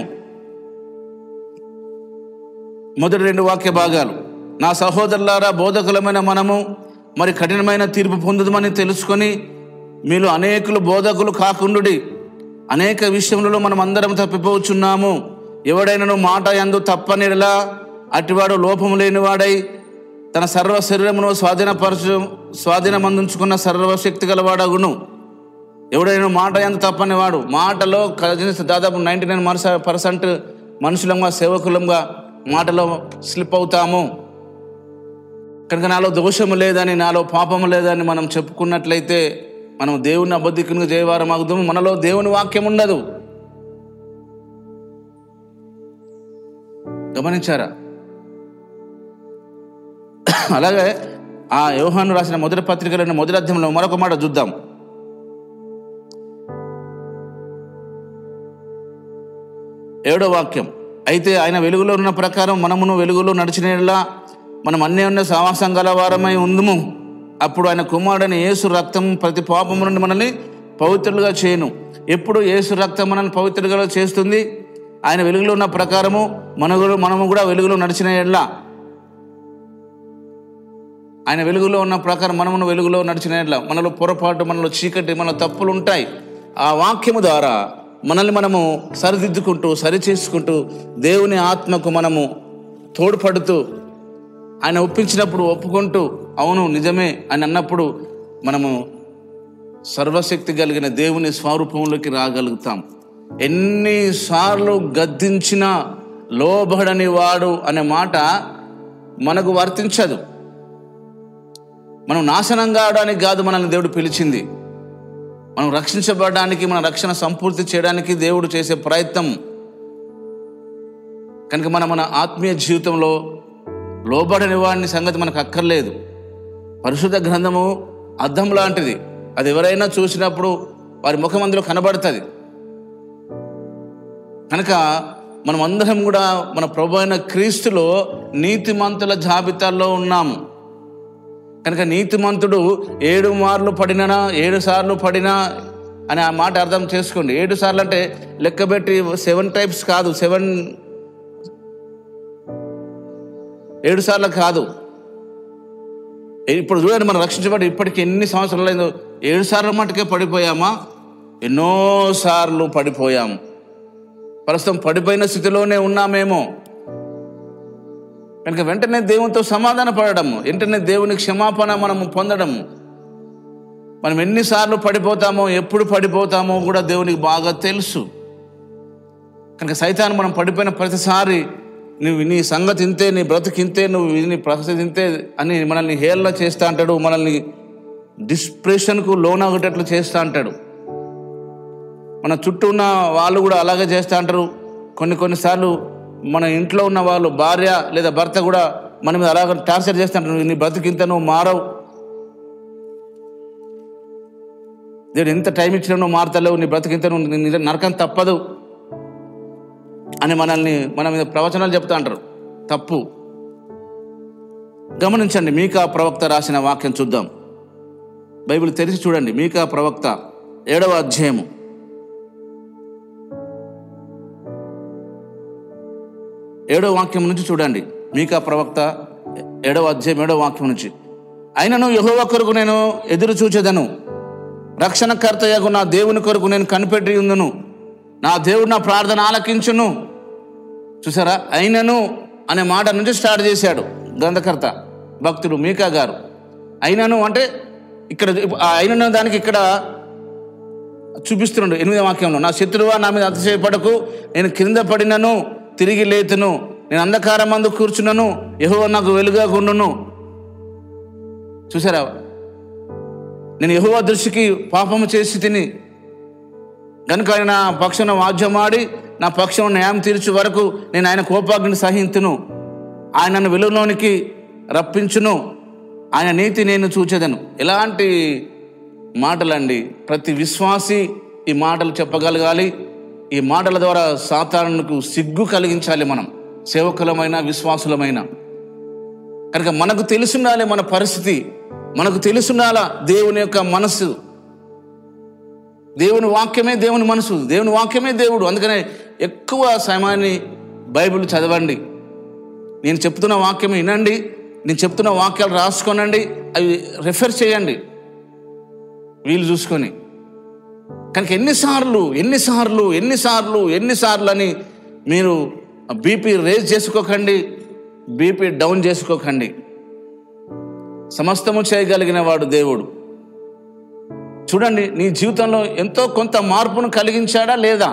మొదటి రెండు వాక్య భాగాలు నా సహోదరులారా బోధకులమైన మనము మరి కఠినమైన తీర్పు పొందుదమని తెలుసుకొని మీలో అనేకులు బోధకులు కాకుండుడి అనేక విషయములలో మనం అందరం తప్పిపోవచ్చున్నాము ఎవడైనను మాట యందు తప్పనిలా అటివాడు లోపము లేనివాడై తన సర్వ శరీరమును స్వాధీనపరచు స్వాధీనమందుంచుకున్న సర్వశక్తి గలవాడగును ఎవడైనా మాట ఎంత తప్పని వాడు మాటలో కజిన్స్ దాదాపు నైంటీ నైన్ పర్సెంట్ మనుషులంగా సేవకులంగా మాటలో స్లిప్ అవుతాము కనుక నాలో దోషము లేదని నాలో పాపము లేదని మనం చెప్పుకున్నట్లయితే మనం దేవుని అబద్ధికునిగా చేయవారం అవుతాము మనలో దేవుని వాక్యం ఉండదు గమనించారా అలాగే ఆ యోహాను రాసిన మొదటి పత్రికలోని మొదటి అధ్యాయంలో మరొక మాట చూద్దాం ఏడో వాక్యం అయితే ఆయన వెలుగులో ఉన్న ప్రకారం మనమును వెలుగులో నడిచినలా మనం అన్నీ ఉన్న సావాసం గలవారమై ఉందుము అప్పుడు ఆయన కుమారుడైన యేసు రక్తం ప్రతి పాపము నుండి మనల్ని పవిత్రులుగా చేయను ఎప్పుడు యేసు రక్తం మనల్ని పవిత్రులుగా చేస్తుంది ఆయన వెలుగులో ఉన్న ప్రకారము మన కూడా- మనము కూడా వెలుగులో నడిచిన ఎడ్ల ఆయన వెలుగులో ఉన్న ప్రకారం మనమును వెలుగులో నడిచిన ఎడ్ల మనలో పొరపాటు మనలో చీకటి మన తప్పులు ఉంటాయి ఆ వాక్యము ద్వారా మనల్ని మనము సరిదిద్దుకుంటూ సరి చేసుకుంటూ దేవుని ఆత్మకు మనము తోడ్పడుతూ ఆయన ఒప్పించినప్పుడు ఒప్పుకుంటూ అవును నిజమే అని అన్నప్పుడు మనము సర్వశక్తి కలిగిన దేవుని స్వరూపంలోకి రాగలుగుతాం ఎన్నిసార్లు గద్దించినా లోబడని వాడు అనే మాట మనకు వర్తించదు మనం నాశనం కావడానికి కాదు మనల్ని దేవుడు పిలిచింది మనం రక్షించబడడానికి మన రక్షణ సంపూర్తి చేయడానికి దేవుడు చేసే ప్రయత్నం కనుక మన మన ఆత్మీయ జీవితంలో లోబడని వాడిని సంగతి మనకు అక్కర్లేదు పరిశుద్ధ గ్రంథము అద్దం లాంటిది అది ఎవరైనా చూసినప్పుడు వారి ముఖం అందులో కనబడుతుంది కనుక మనం అందరం కూడా మన ప్రభు అయిన క్రీస్తులో నీతిమంతుల జాబితాలో ఉన్నాము కనుక నీతిమంతుడు ఏడు మార్లు పడినా ఏడు సార్లు పడినా అని ఆ మాట అర్థం చేసుకోండి ఏడు సార్లు అంటే లెక్కబెట్టి సెవెన్ టైప్స్ కాదు సెవెన్ ఏడు సార్లు కాదు ఇప్పుడు చూడండి మనం రక్షించబడి ఇప్పటికి ఎన్ని సంవత్సరాలు అయిందో ఏడు సార్లు మటుకే పడిపోయామా ఎన్నో సార్లు పడిపోయాము ప్రస్తుతం పడిపోయిన స్థితిలోనే ఉన్నామేమో కనుక వెంటనే దేవునితో సమాధాన పడడము వెంటనే దేవుని క్షమాపణ మనము పొందడము మనం ఎన్నిసార్లు పడిపోతామో ఎప్పుడు పడిపోతామో కూడా దేవునికి బాగా తెలుసు కనుక సైతాన్ని మనం పడిపోయిన ప్రతిసారి నువ్వు నీ సంగతి ఇంతే నీ బ్రతుకు ఇంతే నువ్వు నీ పరిస్థితి ఇంతే అని మనల్ని హేళన చేస్తా అంటాడు మనల్ని డిస్ప్రెషన్కు లోనగేటట్లు చేస్తా అంటాడు మన చుట్టూ ఉన్న వాళ్ళు కూడా అలాగే చేస్తూ అంటారు కొన్ని కొన్నిసార్లు మన ఇంట్లో ఉన్న వాళ్ళు భార్య లేదా భర్త కూడా మన మీద అలాగ టార్చర్ చేస్తుంటారు నీ బతికింత నువ్వు మారవు దేవుడు ఎంత టైం ఇచ్చినా నువ్వు మారతలేవు నీ బ్రతికింత నువ్వు నీ నిజ- నరకం తప్పదు అని మనల్ని మన మీద ప్రవచనాలు చెప్తా అంటారు తప్పు గమనించండి మీకా ప్రవక్త రాసిన వాక్యం చూద్దాం బైబిల్ తెరిచి చూడండి మీకా ప్రవక్త ఏడవ అధ్యాయము ఏడో వాక్యం నుంచి చూడండి మీకా ప్రవక్త ఏడవ అధ్యాయం ఏడవ వాక్యం నుంచి అయినను యహోవ కొరకు నేను ఎదురు చూచేదను రక్షణకర్తయగు నా దేవుని కొరకు నేను కనిపెట్టి ఉందును నా దేవుడు నా ప్రార్థన ఆలకించును చూసారా అయినను అనే మాట నుంచి స్టార్ట్ చేశాడు గ్రంథకర్త భక్తుడు మీకా గారు అయినను అంటే ఇక్కడ ఆ అయినను దానికి ఇక్కడ చూపిస్తున్నాడు ఎనిమిదో వాక్యంలో నా శత్రువా నా మీద అతిశయపడకు నేను కింద పడినను తిరిగి లేతును నేను అంధకారం మందు కూర్చున్నాను యహో నాకు వెలుగా గుండును చూసారా నేను యహోవా దృష్టికి పాపము చేసి తిని కనుక ఆయన నా పక్షాన వాద్యమాడి నా పక్షం న్యాయం తీర్చు వరకు నేను ఆయన కోపాగ్ని సహింతును ఆయన నన్ను వెలుగులోనికి రప్పించును ఆయన నీతి నేను చూచేదను ఎలాంటి మాటలండి ప్రతి విశ్వాసి ఈ మాటలు చెప్పగలగాలి ఈ మాటల ద్వారా సాతానుకు సిగ్గు కలిగించాలి మనం సేవకులమైన విశ్వాసులమైన కనుక మనకు తెలుసుండాలి మన పరిస్థితి మనకు తెలుసుండాల దేవుని యొక్క మనస్సు దేవుని వాక్యమే దేవుని మనసు దేవుని వాక్యమే దేవుడు అందుకనే ఎక్కువ సమయాన్ని బైబిల్ చదవండి నేను చెప్తున్న వాక్యం వినండి నేను చెప్తున్న వాక్యాలు రాసుకోనండి అవి రెఫర్ చేయండి వీలు చూసుకొని కనుక ఎన్నిసార్లు ఎన్నిసార్లు ఎన్నిసార్లు ఎన్నిసార్లు అని మీరు బీపీ రేజ్ చేసుకోకండి బీపీ డౌన్ చేసుకోకండి సమస్తము చేయగలిగిన వాడు దేవుడు చూడండి నీ జీవితంలో ఎంతో కొంత మార్పును కలిగించాడా లేదా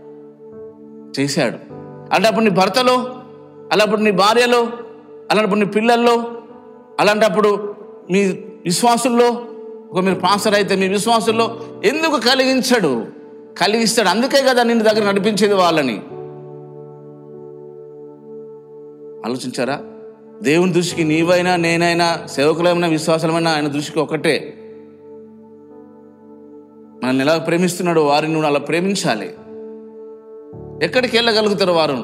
చేశాడు అలాంటప్పుడు నీ భర్తలో అలాంటప్పుడు నీ భార్యలో అలాంటప్పుడు నీ పిల్లల్లో అలాంటప్పుడు మీ విశ్వాసుల్లో ఒక మీరు పాస్టర్ అయితే మీ విశ్వాసుల్లో ఎందుకు కలిగించాడు కలిగిస్తాడు అందుకే కదా నిన్ను దగ్గర నడిపించేది వాళ్ళని ఆలోచించారా దేవుని దృష్టికి నీవైనా నేనైనా సేవకులైనా విశ్వాసలమైనా ఆయన దృష్టికి ఒకటే మనల్ని ఎలా ప్రేమిస్తున్నాడో వారిని నువ్వు అలా ప్రేమించాలి ఎక్కడికి వెళ్ళగలుగుతారు వారు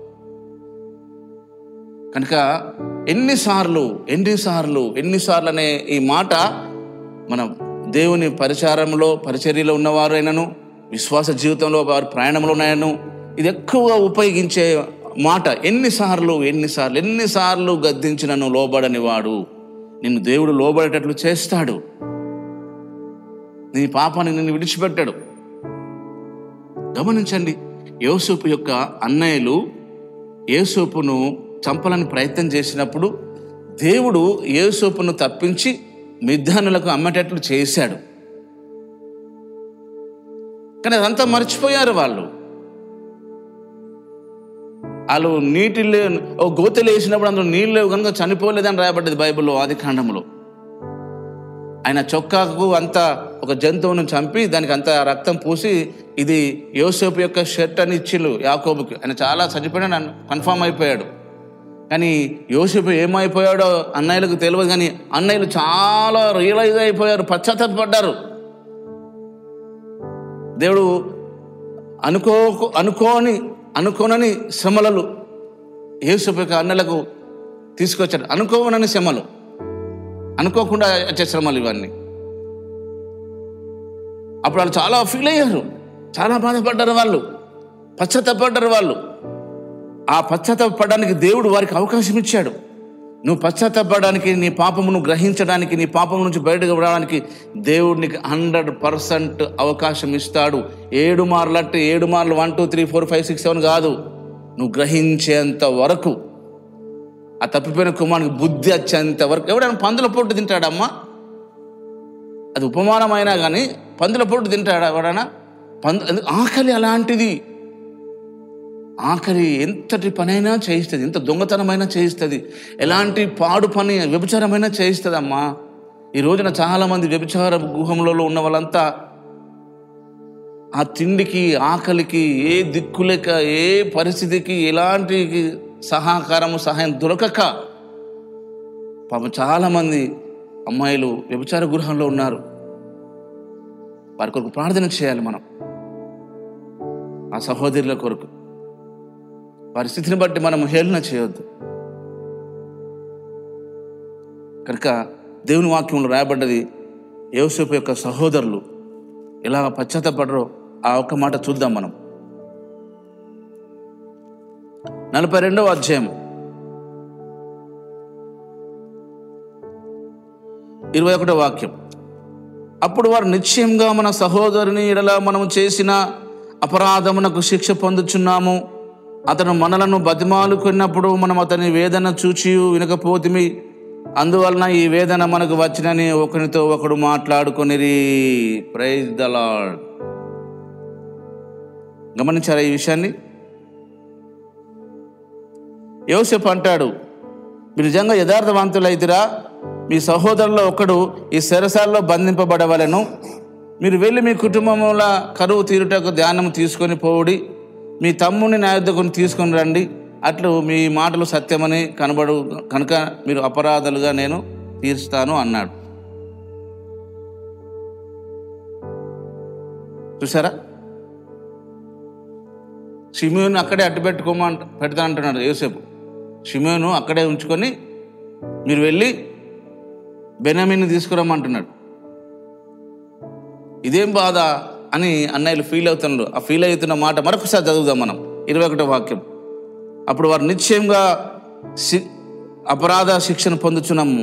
కనుక ఎన్నిసార్లు ఎన్నిసార్లు ఎన్నిసార్లు అనే ఈ మాట మన దేవుని పరిచారంలో పరిచర్యలో ఉన్నవారైనను విశ్వాస జీవితంలో వారి ప్రయాణంలో ఉన్నాయను ఇది ఎక్కువగా ఉపయోగించే మాట ఎన్నిసార్లు ఎన్నిసార్లు ఎన్నిసార్లు గద్దించినను లోబడని వాడు నిన్ను దేవుడు లోబడేటట్లు చేస్తాడు నీ పాపాన్ని నిన్ను విడిచిపెట్టాడు గమనించండి యోసేపు యొక్క అన్నయ్యలు యేసోపును చంపాలని ప్రయత్నం చేసినప్పుడు దేవుడు యేసోపును తప్పించి మిద్దానులకు అమ్మేటట్లు చేశాడు కానీ అదంతా మర్చిపోయారు వాళ్ళు వాళ్ళు నీటిలో ఓ గోతలు వేసినప్పుడు అందులో నీళ్ళు లేవు కనుక చనిపోలేదని రాయబడ్డది బైబిల్లో ఆది కాండంలో ఆయన చొక్కాకు అంత ఒక జంతువును చంపి దానికి అంత రక్తం పూసి ఇది యోసేపు యొక్క షర్ట్ అని ఇచ్చిళ్ళు యాకోబుకి ఆయన చాలా చచ్చిపోయినా కన్ఫామ్ అయిపోయాడు కానీ యోసేపు ఏమైపోయాడో అన్నయ్యలకు తెలియదు కానీ అన్నయ్యలు చాలా రియలైజ్ అయిపోయారు పశ్చాత్తాపడ్డారు దేవుడు అనుకో అనుకోని అనుకోనని శ్రమలలు యేసుపు యొక్క అన్నలకు తీసుకొచ్చాడు అనుకోనని శ్రమలు అనుకోకుండా వచ్చే శ్రమలు ఇవన్నీ అప్పుడు వాళ్ళు చాలా ఫీల్ అయ్యారు చాలా బాధపడ్డారు వాళ్ళు పశ్చాత్తపడ్డారు వాళ్ళు ఆ పశ్చాత్తాపడడానికి దేవుడు వారికి అవకాశం ఇచ్చాడు నువ్వు పశ్చాత్తాపడడానికి నీ పాపమును గ్రహించడానికి నీ పాపం నుంచి బయటకు రావడానికి దేవుడు నీకు హండ్రెడ్ పర్సెంట్ అవకాశం ఇస్తాడు ఏడు మార్లు అంటే ఏడు మార్లు one two three four five six seven కాదు నువ్వు గ్రహించేంత వరకు ఆ తప్పిపోయిన కుమారునికి బుద్ధి వచ్చేంత వరకు ఎవడైనా పందుల పొట్టు తింటాడమ్మా అది ఉపమానమైనా కానీ పందుల పొట్టు తింటాడా ఎవడైనా పందు అది ఆకలి అలాంటిది ఆఖరి ఎంతటి పనైనా చేయిస్తుంది ఎంత దొంగతనమైనా చేయిస్తుంది ఎలాంటి పాడు పని వ్యభిచారమైనా చేయిస్తుంది అమ్మా ఈ రోజున చాలామంది వ్యభిచార గుహంలో ఉన్న వాళ్ళంతా ఆ తిండికి ఆకలికి ఏ దిక్కులేక ఏ పరిస్థితికి ఎలాంటి సహకారము సహాయం దొరకక పాపం చాలామంది అమ్మాయిలు వ్యభిచార గృహంలో ఉన్నారు వారి కొరకు ప్రార్థన చేయాలి మనం ఆ సహోదరుల కొరకు వారి స్థితిని బట్టి మనం హేళన చేయొద్దు కనుక దేవుని వాక్యంలో రాయబడ్డది యోసేపు యొక్క సహోదరులు ఎలా పశ్చాత్తపడరో ఆ ఒక్క మాట చూద్దాం మనం నలభై రెండవ అధ్యాయం ఇరవై ఒకటో వాక్యం అప్పుడు వారు నిశ్చయంగా మన సహోదరుని ఎడల మనము చేసిన అపరాధమునకు శిక్ష పొందుచున్నాము అతను మనలను బతిమాలుకున్నప్పుడు మనం అతని వేదన చూచి వినకపోతిమి అందువలన ఈ వేదన మనకు వచ్చినని ఒకరితో ఒకడు మాట్లాడుకొనిరి ప్రైజ్ ద లార్డ్ గమనించారా ఈ విషయాన్ని యోసేపు అంటాడు మీరు నిజంగా యథార్థవంతులైతిరా మీ సహోదరులో ఒకడు ఈ సెరసాల్లో బంధింపబడవలను మీరు వెళ్ళి మీ కుటుంబముల కరువు తీరుటకు ధ్యానం తీసుకొని పోవుడి మీ తమ్ముని నా యొద్దకు తీసుకొని రండి అట్లు మీ మాటలు సత్యమని కనబడు కనుక మీరు అపరాధాలుగా నేను తీరుస్తాను అన్నాడు చూసారా షిమోను అక్కడే అడ్డు పెట్టుకోమంట పెడతా అంటున్నాడు యోసేపు షిమోను అక్కడే ఉంచుకొని మీరు వెళ్ళి బెనమీని తీసుకురమ్మంటున్నాడు ఇదేం బాధ అని అన్నయ్యలు ఫీల్ అవుతున్నారు ఆ ఫీల్ అవుతున్న మాట మరొకసారి చదువుదాం మనం ఇరవై ఒకటో వాక్యం అప్పుడు వారు నిశ్చయంగా శి అపరాధ శిక్షను పొందుచున్నాము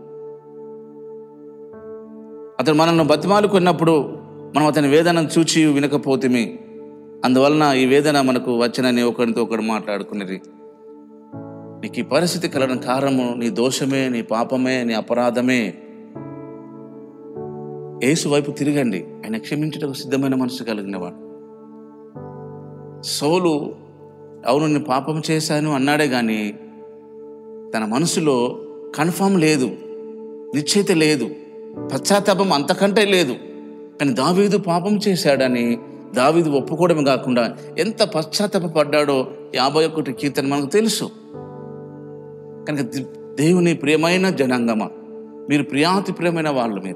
అతను మనల్ని బతిమాలుకున్నప్పుడు మనం అతని వేదనను చూచి వినకపోతేమి అందువలన ఈ వేదన మనకు వచ్చినని ఒకరితో ఒకడు మాట్లాడుకునేది నీకు ఈ పరిస్థితి కలగడం కారణము నీ దోషమే నీ పాపమే నీ అపరాధమే యేసు వైపు తిరగండి ఆయన క్షమించటకు సిద్ధమైన మనసు కలిగినవాడు సౌలు అవును నేను పాపం చేశాను అన్నాడే కానీ తన మనసులో కన్ఫామ్ లేదు నిశ్చయిత లేదు పశ్చాత్తాపం అంతకంటే లేదు కానీ దావీదు పాపం చేశాడని దావీదు ఒప్పుకోవడమే కాకుండా ఎంత పశ్చాత్తాపడ్డాడో యాభై ఒకటి కీర్తన మనకు తెలుసు కనుక ది- దేవుని ప్రియమైన జనాంగమ మీరు ప్రియాతి ప్రియమైన వాళ్ళు మీరు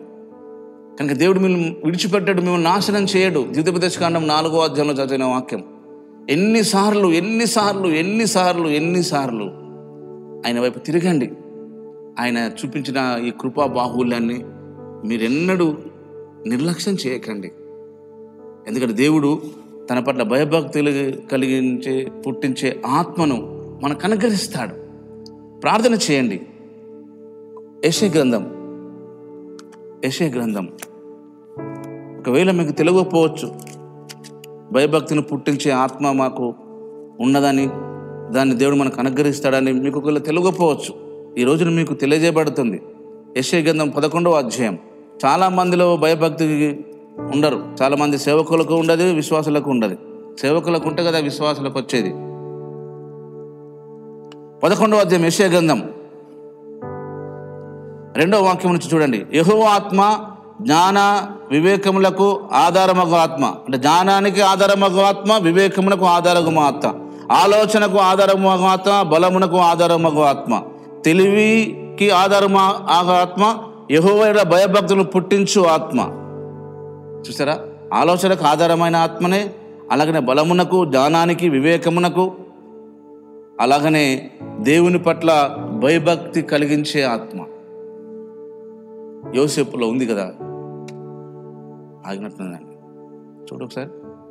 కనుక దేవుడు మిమ్మల్ని విడిచిపెట్టాడు మిమ్మల్ని నాశనం చేయడు ద్వితీయోపదేశకాండం నాలుగో అధ్యాయంలో చదివిన వాక్యం ఎన్నిసార్లు ఎన్నిసార్లు ఎన్నిసార్లు ఎన్నిసార్లు ఆయన వైపు తిరగండి ఆయన చూపించిన ఈ కృపా బాహుల్యాన్ని మీరెన్నడూ నిర్లక్ష్యం చేయకండి ఎందుకంటే దేవుడు తన పట్ల భయభక్తులు కలిగించే పుట్టించే ఆత్మను మనకు అనుగ్రహిస్తాడు ప్రార్థన చేయండి యశే గ్రంథం యశే గ్రంథం ఒకవేళ మీకు తెలియకపోవచ్చు భయభక్తిని పుట్టించే ఆత్మ మాకు ఉన్నదని దాన్ని దేవుడు మనకు అనుగ్రహిస్తాడని మీకు ఒకవేళ తెలియకపోవచ్చు ఈ రోజున మీకు తెలియజేయబడుతుంది యశే గ్రంథం పదకొండవ అధ్యాయం చాలా మందిలో భయభక్తి ఉండరు చాలా మంది సేవకులకు ఉండదు విశ్వాసులకు ఉండదు సేవకులకు ఉంటే కదా విశ్వాసులకు వచ్చేది పదకొండవ అధ్యాయం యశే గ్రంథం రెండవ వాక్యం నుంచి చూడండి యహో ఆత్మ జ్ఞాన వివేకములకు ఆధారమగు ఆత్మ అంటే జ్ఞానానికి ఆధారమగు ఆత్మ వివేకమునకు ఆధారమగు ఆత్మ ఆలోచనకు ఆధారమగు ఆత్మ బలమునకు ఆధారమగు ఆత్మ తెలివికి ఆధారము ఆగు ఆత్మ యహోవైన భయభక్తులు పుట్టించు ఆత్మ చూసారా ఆలోచనకు ఆధారమైన ఆత్మనే అలాగనే బలమునకు జ్ఞానానికి వివేకమునకు అలాగనే దేవుని పట్ల భయభక్తి కలిగించే ఆత్మ యోసేపులో ఉంది కదా ఆగినట్టుందండి చూడు ఒకసారి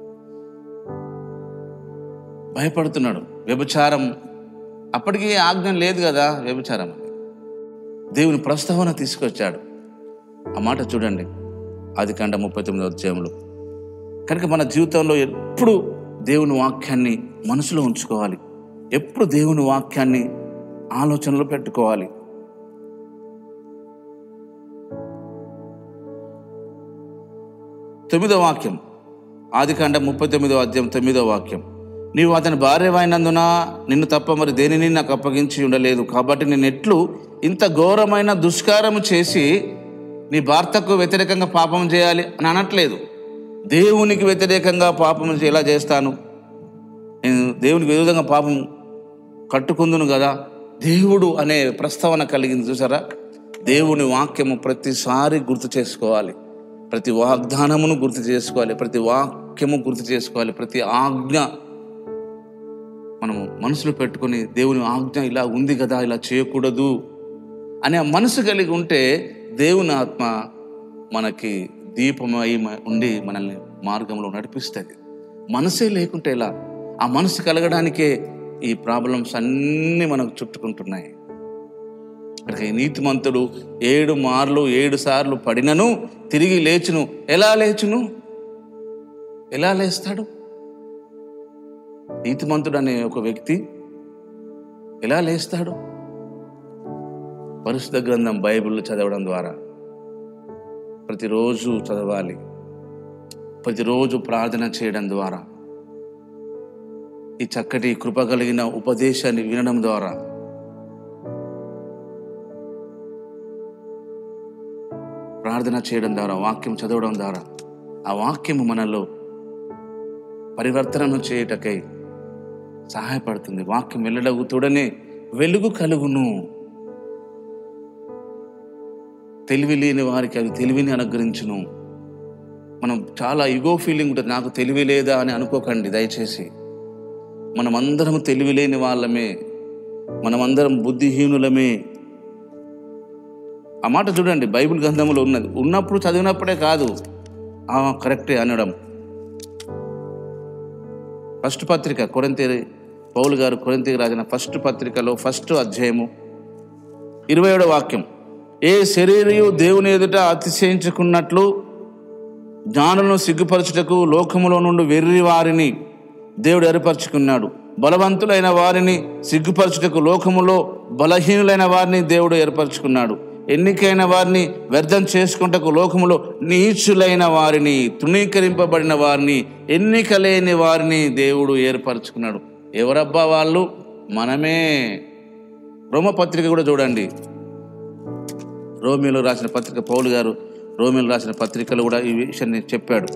భయపడుతున్నాడు వ్యభిచారం అప్పటికి ఆజ్ఞ లేదు కదా వ్యభిచారం అని దేవుని ప్రస్తావన తీసుకొచ్చాడు ఆ మాట చూడండి ఆది కాండ ముప్పై తొమ్మిది అధ్యాయంలో కనుక మన జీవితంలో ఎప్పుడు దేవుని వాక్యాన్ని మనసులో ఉంచుకోవాలి ఎప్పుడు దేవుని వాక్యాన్ని ఆలోచనలో పెట్టుకోవాలి తొమ్మిదో వాక్యం ఆదికాండ ముప్పై తొమ్మిదో అధ్యాయం తొమ్మిదో వాక్యం నీవు అతని భార్యమైనందున నిన్ను తప్ప మరి దేనిని నాకు అప్పగించి ఉండలేదు కాబట్టి నేను ఎట్లు ఇంత ఘోరమైన దుష్కారము చేసి నీ భర్తకు వ్యతిరేకంగా పాపం చేయాలి అని అనట్లేదు దేవునికి వ్యతిరేకంగా పాపం ఎలా చేస్తాను నేను దేవునికి విరోధంగా పాపం కట్టుకుందును కదా దేవుడు అనే ప్రస్తావన కలిగింది చూసారా దేవుని వాక్యము ప్రతిసారి గుర్తు చేసుకోవాలి ప్రతి వాగ్దానమును గుర్తు చేసుకోవాలి ప్రతి వాక్యము గుర్తు చేసుకోవాలి ప్రతి ఆజ్ఞ మనము మనసులో పెట్టుకొని దేవుని ఆజ్ఞ ఇలా ఉంది కదా ఇలా చేయకూడదు అనే మనసు కలిగి ఉంటే దేవుని ఆత్మ మనకి దీపమై మ- ఉండి మనల్ని మార్గంలో నడిపిస్తుంది మనసే లేకుంటే ఎలా ఆ మనసు కలగడానికే ఈ ప్రాబ్లమ్స్ అన్నీ మనకు చుట్టుకుంటున్నాయి ఇక్కడ ఈ నీతిమంతుడు ఏడు మార్లు ఏడు సార్లు పడినను తిరిగి లేచును ఎలా లేచును ఎలా లేస్తాడు నీతిమంతుడు అనే ఒక వ్యక్తి ఎలా లేస్తాడు పరిశుద్ధ గ్రంథం బైబిల్ చదవడం ద్వారా ప్రతిరోజు చదవాలి ప్రతిరోజు ప్రార్థన చేయడం ద్వారా ఈ చక్కటి కృప కలిగిన ఉపదేశాన్ని వినడం ద్వారా ప్రార్థన చేయడం ద్వారా వాక్యం చదవడం ద్వారా ఆ వాక్యము మనలో పరివర్తనను చేయుటకై సహాయపడుతుంది వాక్యం వెళ్ళడగుతూడనే వెలుగు కలుగును తెలివి లేని వారికి అది తెలివిని అనుగ్రహించును మనం చాలా ఇగో ఫీలింగ్ ఉంటుంది నాకు తెలివి లేదా అని అనుకోకండి దయచేసి మనమందరం తెలివి లేని వాళ్ళమే మనమందరం బుద్ధిహీనులమే ఆ మాట చూడండి బైబిల్ గ్రంథంలో ఉన్నది ఉన్నప్పుడు చదివినప్పుడే కాదు ఆ కరెక్టే అనడం ఫస్ట్ పత్రిక కొరంతి పౌలు గారు కొరింతికి రాసిన ఫస్ట్ పత్రికలో ఫస్ట్ అధ్యాయము ఇరవై ఏడో వాక్యం ఏ శరీరయు దేవుని ఎదుట అతిశయించుకున్నట్లు జ్ఞానులను సిగ్గుపరచుటకు లోకములో నుండి వెర్రి వారిని దేవుడు ఏర్పరచుకున్నాడు బలవంతులైన వారిని సిగ్గుపరచుటకు లోకములో బలహీనులైన వారిని దేవుడు ఏర్పరచుకున్నాడు ఎన్నికైన వారిని వ్యర్థం చేసుకుంటకు లోకములో నీచులైన వారిని తృణీకరింపబడిన వారిని ఎన్నిక లేని వారిని దేవుడు ఏర్పరచుకున్నాడు ఎవరబ్బా వాళ్ళు మనమే రోమపత్రిక కూడా చూడండి రోమిలో రాసిన పత్రిక పౌలు గారు రోమిలో రాసిన పత్రికలు కూడా ఈ విషయాన్ని చెప్పాడు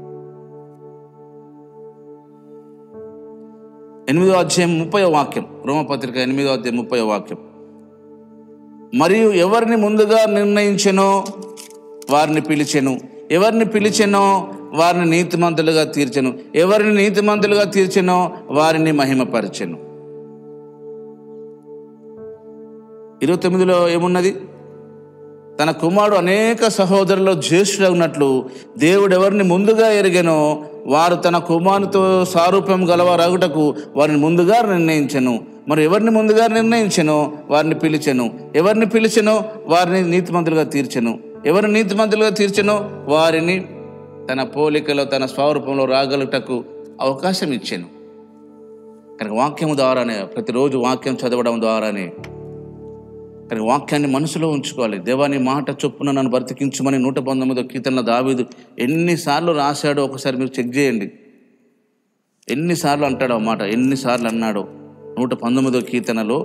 ఎనిమిదో అధ్యాయం ముప్పై వాక్యం రోమపత్రిక ఎనిమిదో అధ్యాయం ముప్పై వాక్యం మరియు ఎవరిని ముందుగా నిర్ణయించెనో వారిని పిలిచెను ఎవరిని పిలిచెనో వారిని నీతిమంతులుగా తీర్చెను ఎవరిని నీతిమంతులుగా తీర్చెనో వారిని మహిమపరచెను ఇరవై తొమ్మిదిలో ఏమున్నది తన కుమారుడు అనేక సహోదరుల్లో జ్యేష్ఠుడు ఉన్నట్లు దేవుడు ఎవరిని ముందుగా ఎరిగెనో వారు తన కుమారుతో సారూప్యం గలవారగుటకు వారిని ముందుగా నిర్ణయించెను మరి ఎవరిని ముందుగా నిర్ణయించెనో వారిని పిలిచెను ఎవరిని పిలిచెనో వారిని నీతిమంతులుగా తీర్చెను ఎవరిని నీతిమంతులుగా తీర్చెనో వారిని తన పోలికలో తన స్వరూపంలో రాగలుగుటకు అవకాశం ఇచ్చాను కనుక వాక్యము ద్వారానే ప్రతిరోజు వాక్యం చదవడం ద్వారానే కానీ వాక్యాన్ని మనసులో ఉంచుకోవాలి దేవాని మాట చొప్పున నన్ను బ్రతికించమని నూట పంతొమ్మిదో కీర్తనల దావీదు ఎన్నిసార్లు రాశాడో ఒకసారి మీరు చెక్ చేయండి ఎన్నిసార్లు అంటాడో ఆ మాట ఎన్నిసార్లు అన్నాడో నూట పంతొమ్మిదో కీర్తనలో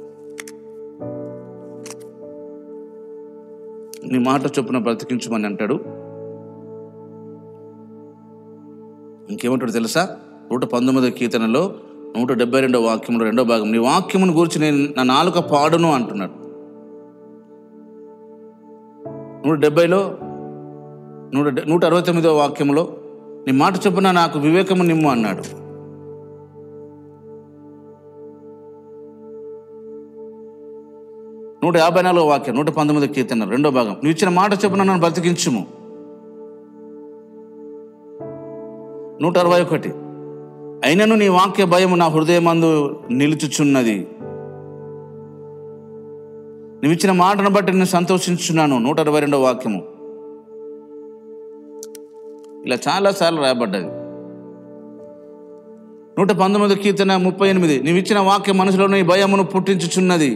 నీ మాట చొప్పున బ్రతికించమని అంటాడు ఇంకేమంటాడు తెలుసా నూట పంతొమ్మిదో కీర్తనలో నూట డెబ్బై రెండో వాక్యంలో రెండో భాగం నీ వాక్యమును గురించి నేను నా నాలుక పాడును అంటున్నాడు నూట డెబ్బైలో నూట డె- నూట అరవై తొమ్మిదో వాక్యంలో నీ మాట చొప్పున నాకు వివేకము నిమ్ము అన్నాడు నూట యాభై నాలుగో వాక్యం నూట పంతొమ్మిది కీర్తన రెండో భాగం నువ్వు ఇచ్చిన మాట చొప్పున నన్ను బ్రతికించుము నూట అరవై ఒకటి అయినను నీ వాక్య భయము నా హృదయమందు నిలుచుచున్నది నువ్వు ఇచ్చిన మాటను బట్టి నేను సంతోషించున్నాను నూట అరవై రెండో వాక్యము ఇలా చాలా సార్లు రాయబడ్డది నూట పంతొమ్మిది కీర్తన ముప్పై ఎనిమిది నీవు ఇచ్చిన వాక్యం మనసులో నీ భయమును పుట్టించుచున్నది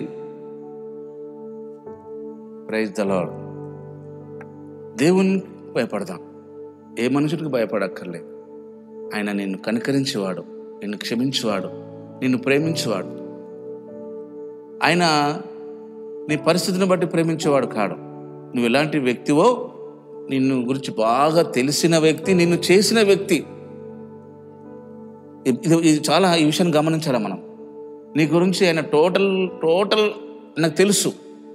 ప్రైజ్ ద లార్డ్ దేవునికి భయపడదాం ఏ మనుషుడికి భయపడక్కర్లేదు ఆయన నిన్ను కనికరించేవాడు నిన్ను క్షమించేవాడు నిన్ను ప్రేమించేవాడు ఆయన నీ పరిస్థితిని బట్టి ప్రేమించేవాడు కాడు నువ్వు ఎలాంటి వ్యక్తివో నిన్ను గురించి బాగా తెలిసిన వ్యక్తి నిన్ను చేసిన వ్యక్తి ఇది ఇది చాలా ఈ విషయాన్ని గమనించాలి మనం నీ గురించి ఆయన టోటల్ టోటల్ నాకు తెలుసు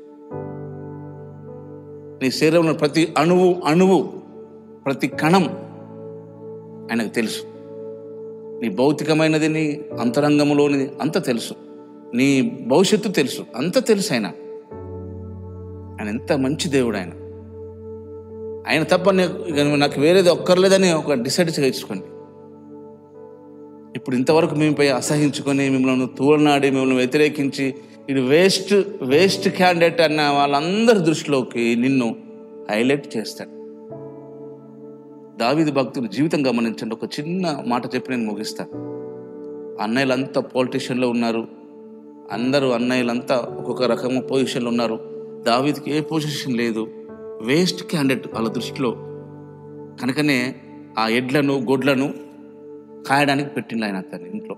నీ శరీరంలో ప్రతి అణువు అణువు ప్రతి కణం ఆయనకు తెలుసు నీ భౌతికమైనది నీ అంతరంగంలోనిది అంత తెలుసు నీ భవిష్యత్తు తెలుసు అంత తెలుసు ఆయన ఆయన ఎంత మంచి దేవుడు ఆయన ఆయన తప్ప నే- ఇక నాకు వేరేది ఒక్కర్లేదని ఒక డిసైడ్ చేసుకోండి ఇప్పుడు ఇంతవరకు మేముపై అసహించుకొని మిమ్మల్ని తూలనాడి మిమ్మల్ని వ్యతిరేకించి ఇది వేస్ట్ వేస్ట్ క్యాండిడేట్ అన్న వాళ్ళందరి దృష్టిలోకి నిన్ను హైలైట్ చేస్తాడు దావీదు భక్తుల జీవితం గమనించండి ఒక చిన్న మాట చెప్పి నేను ముగిస్తాను అన్నయ్యలంతా పొలిటీషియన్లో ఉన్నారు అందరూ అన్నయ్యలంతా ఒక్కొక్క రకమైన పొజిషన్లో ఉన్నారు దావీదికి ఏ పొజిషన్ లేదు వేస్ట్ క్యాండిడేట్ వాళ్ళ దృష్టిలో కనుకనే ఆ ఎడ్లను గొడ్లను కాయడానికి పెట్టిండు ఆయన అతన్ని ఇంట్లో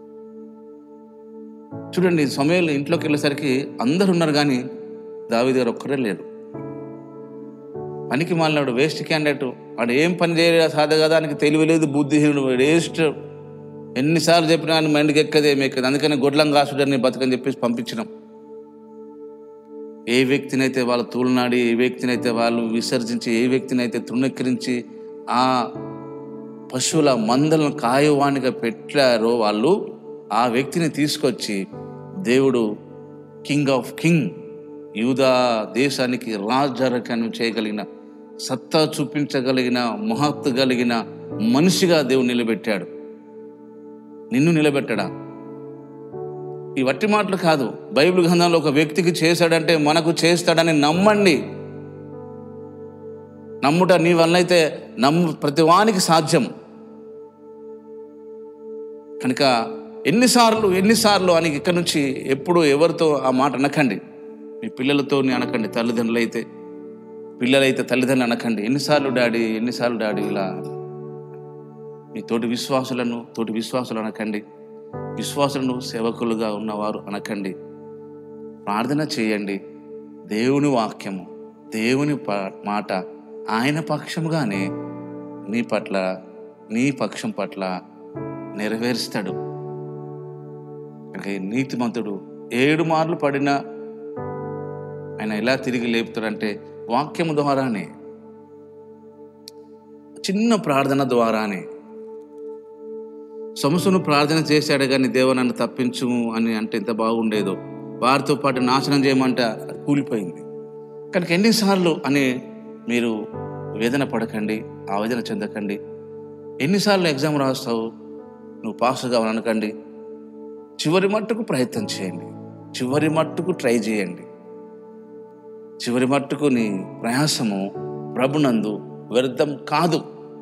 చూడండి సమయంలో ఇంట్లోకి వెళ్ళేసరికి అందరు ఉన్నారు కానీ దావీదు గారు ఒక్కరే లేరు పనికి మాలినాడు వేస్ట్ క్యాండిడేట్ వాడు ఏం పని చేయ సాధ కదా ఆయనకి తెలివి లేదు బుద్ధిహీనుడు వేస్ట్ ఎన్నిసార్లు చెప్పినా ఆయన మైండ్కి ఎక్కదు ఏమి ఎక్కదు అందుకని గొడ్లం కాసుడని బతకని చెప్పేసి పంపించినాం ఏ వ్యక్తినైతే వాళ్ళు తూలనాడి ఏ వ్యక్తినైతే వాళ్ళు విసర్జించి ఏ వ్యక్తినైతే తృణీకరించి ఆ పశువుల మందలను కాయవానిగా పెట్టారో వాళ్ళు ఆ వ్యక్తిని తీసుకొచ్చి దేవుడు కింగ్ ఆఫ్ కింగ్ యూదా దేశానికి రాజరకను చేయగలిగిన సత్తా చూపించగలిగిన మహత్తు కలిగిన మనిషిగా దేవుడు నిలబెట్టాడు నిన్ను నిలబెట్టడా ఈ వట్టి మాటలు కాదు బైబిల్ గ్రంథంలో ఒక వ్యక్తికి చేశాడంటే మనకు చేస్తాడని నమ్మండి నమ్ముట నీ వల్ల అయితే నమ్ము ప్రతి వానికి సాధ్యం కనుక ఎన్నిసార్లు ఎన్నిసార్లు అని ఇక్కడ నుంచి ఎప్పుడు ఎవరితో ఆ మాట అనకండి మీ పిల్లలతో అనకండి తల్లిదండ్రులు అయితే పిల్లలైతే తల్లిదండ్రులు అనకండి ఎన్నిసార్లు డాడీ ఎన్నిసార్లు డాడీ ఇలా మీ తోటి విశ్వాసులను తోటి విశ్వాసులు అనకండి విశ్వాసులను సేవకులుగా ఉన్నవారు అనకండి ప్రార్థన చేయండి దేవుని వాక్యము దేవుని ప- మాట ఆయన పక్షముగానే నీ పట్ల నీ పక్షం పట్ల నెరవేరుస్తాడు కనుక ఈ నీతిమంతుడు ఏడు మార్లు పడినా ఆయన ఎలా తిరిగి లేపుతాడంటే వాక్యము ద్వారానే చిన్న ప్రార్థన ద్వారానే సంస్థను ప్రార్థన చేశాడు కానీ దేవ నన్ను తప్పించుము అని అంటే ఎంత బాగుండేదో వారితో పాటు నాశనం చేయమంటే అది కూలిపోయింది కనుక ఎన్నిసార్లు అని మీరు వేదన పడకండి ఆవేదన చెందకండి ఎన్నిసార్లు ఎగ్జామ్ రాస్తావు నువ్వు పాస్ కావాలనకండి చివరి మట్టుకు ప్రయత్నం చేయండి చివరి మట్టుకు ట్రై చేయండి చివరి మట్టుకు నీ ప్రయాసము ప్రభునందు వ్యర్థం కాదు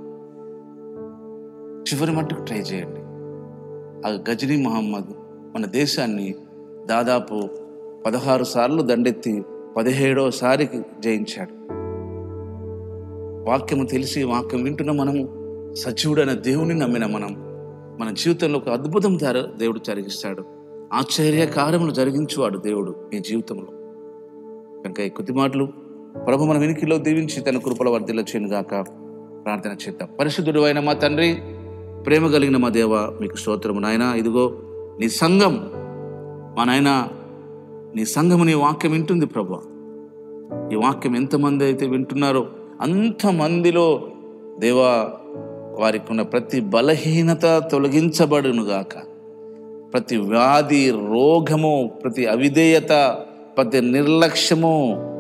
చివరి మట్టుకు ట్రై చేయండి ఆ గజనీ మహమ్మద్ మన దేశాన్ని దాదాపు పదహారు సార్లు దండెత్తి పదిహేడోసారికి జయించాడు వాక్యము తెలిసి వాక్యం వింటున్న మనము సజీవుడైన దేవుని నమ్మిన మనం మన జీవితంలో ఒక అద్భుతం ద్వారా దేవుడు జరిగిస్తాడు ఆశ్చర్య కార్యములు జరిగించువాడు దేవుడు మీ జీవితంలో కనుక ఈ కొద్ది మాటలు ప్రభు మన వెనుకలో దీవించి తన కృపల వర్ధిల్ల చేయను గాక ప్రార్థన చేద్దాం పరిశుద్ధుడు అయిన మా తండ్రి ప్రేమ కలిగిన మా దేవ మీకు స్తోత్రము నాయన ఇదిగో నీ సంఘం మా నాయన నీ సంఘము నీ వాక్యం వింటుంది ప్రభు ఈ వాక్యం ఎంతమంది అయితే వింటున్నారో అంతమందిలో దేవా వారికి ఉన్న ప్రతి బలహీనత తొలగించబడునుగాక ప్రతి వ్యాధి రోగము ప్రతి అవిధేయత ప్రతి నిర్లక్ష్యము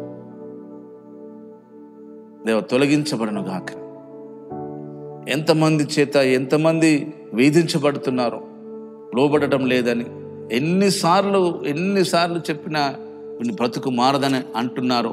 దేవ తొలగించబడును గాక ఎంతమంది చేత ఎంతమంది వేధించబడుతున్నారో లోబడటం లేదని ఎన్నిసార్లు ఎన్నిసార్లు చెప్పినా వీని బ్రతుకు మారదని అంటున్నారు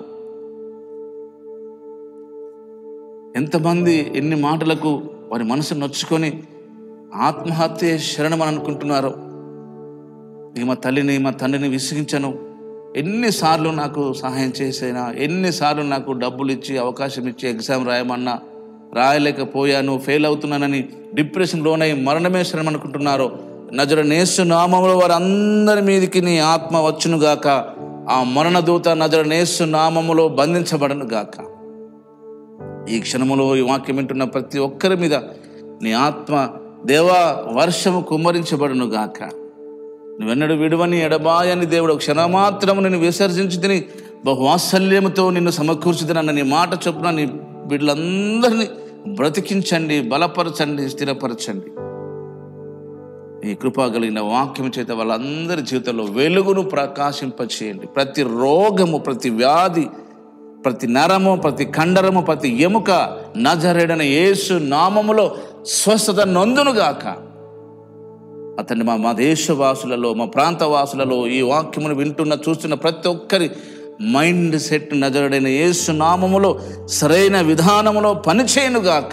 ఎంతమంది ఎన్ని మాటలకు వారి మనసు నొచ్చుకొని ఆత్మహత్య శరణమని అనుకుంటున్నారో ఇక మా తల్లిని మా తండ్రిని విసిగించను ఎన్నిసార్లు నాకు సహాయం చేసైనా ఎన్నిసార్లు నాకు డబ్బులు ఇచ్చి అవకాశం ఇచ్చి ఎగ్జామ్ రాయమన్నా రాయలేకపోయాను ఫెయిల్ అవుతున్నానని డిప్రెషన్ లోనై మరణమే శరణం అనుకుంటున్నారో నజర నేసు నామంలో వారందరి మీదకి నీ ఆత్మ వచ్చును గాక ఆ మరణ దూత నజర నేసు నామములో బంధించబడను గాక ఈ క్షణములో ఈ వాక్యం వింటున్న ప్రతి ఒక్కరి మీద నీ ఆత్మ దేవా వర్షము కుమ్మరించబడును గాక నువ్వెన్నడు విడువని ఎడబాయని దేవుడు ఒక క్షణమాత్రము నిన్ను విసర్జించి తిని బహువాత్సల్యముతో నిన్ను సమకూర్చుదనన్న నీ మాట చొప్పున నీ బిడ్డలందరినీ బ్రతికించండి బలపరచండి స్థిరపరచండి ఈ కృప కలిగిన వాక్యం చేత వాళ్ళందరి జీవితంలో వెలుగును ప్రకాశింపచేయండి ప్రతి రోగము ప్రతి వ్యాధి ప్రతి నరము ప్రతి కండరము ప్రతి ఎముక నజరేడన యేసు నామములో స్వస్థత నొందునుగాక అతన్ని మా మా దేశవాసులలో మా ప్రాంతవాసులలో ఈ వాక్యమును వింటున్న చూస్తున్న ప్రతి ఒక్కరి మైండ్ సెట్ నజరుడైన యేసు నామములో సరైన విధానములో పనిచేయనుగాక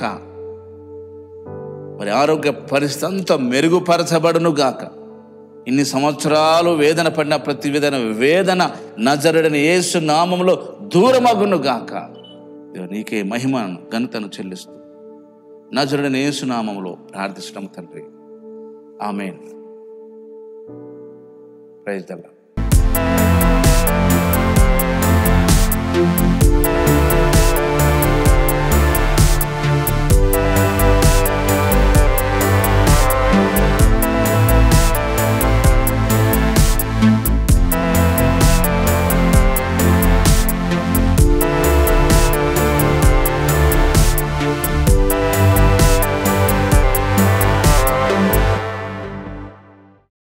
మరి ఆరోగ్య పరిస్థితి అంతా మెరుగుపరచబడునుగాక ఇన్ని సంవత్సరాలు వేదన పడిన ప్రతి వేదన వేదన నజరుడైన యేసు నామములో దూరమగునుగాక దేవా, నీకే మహిమను ఘనతను చెల్లిస్తూ నజరుడైన యేసు నామములో ప్రార్థిస్తున్నాం తండ్రి ఆమెన్ ప్రైజ్ దల్లా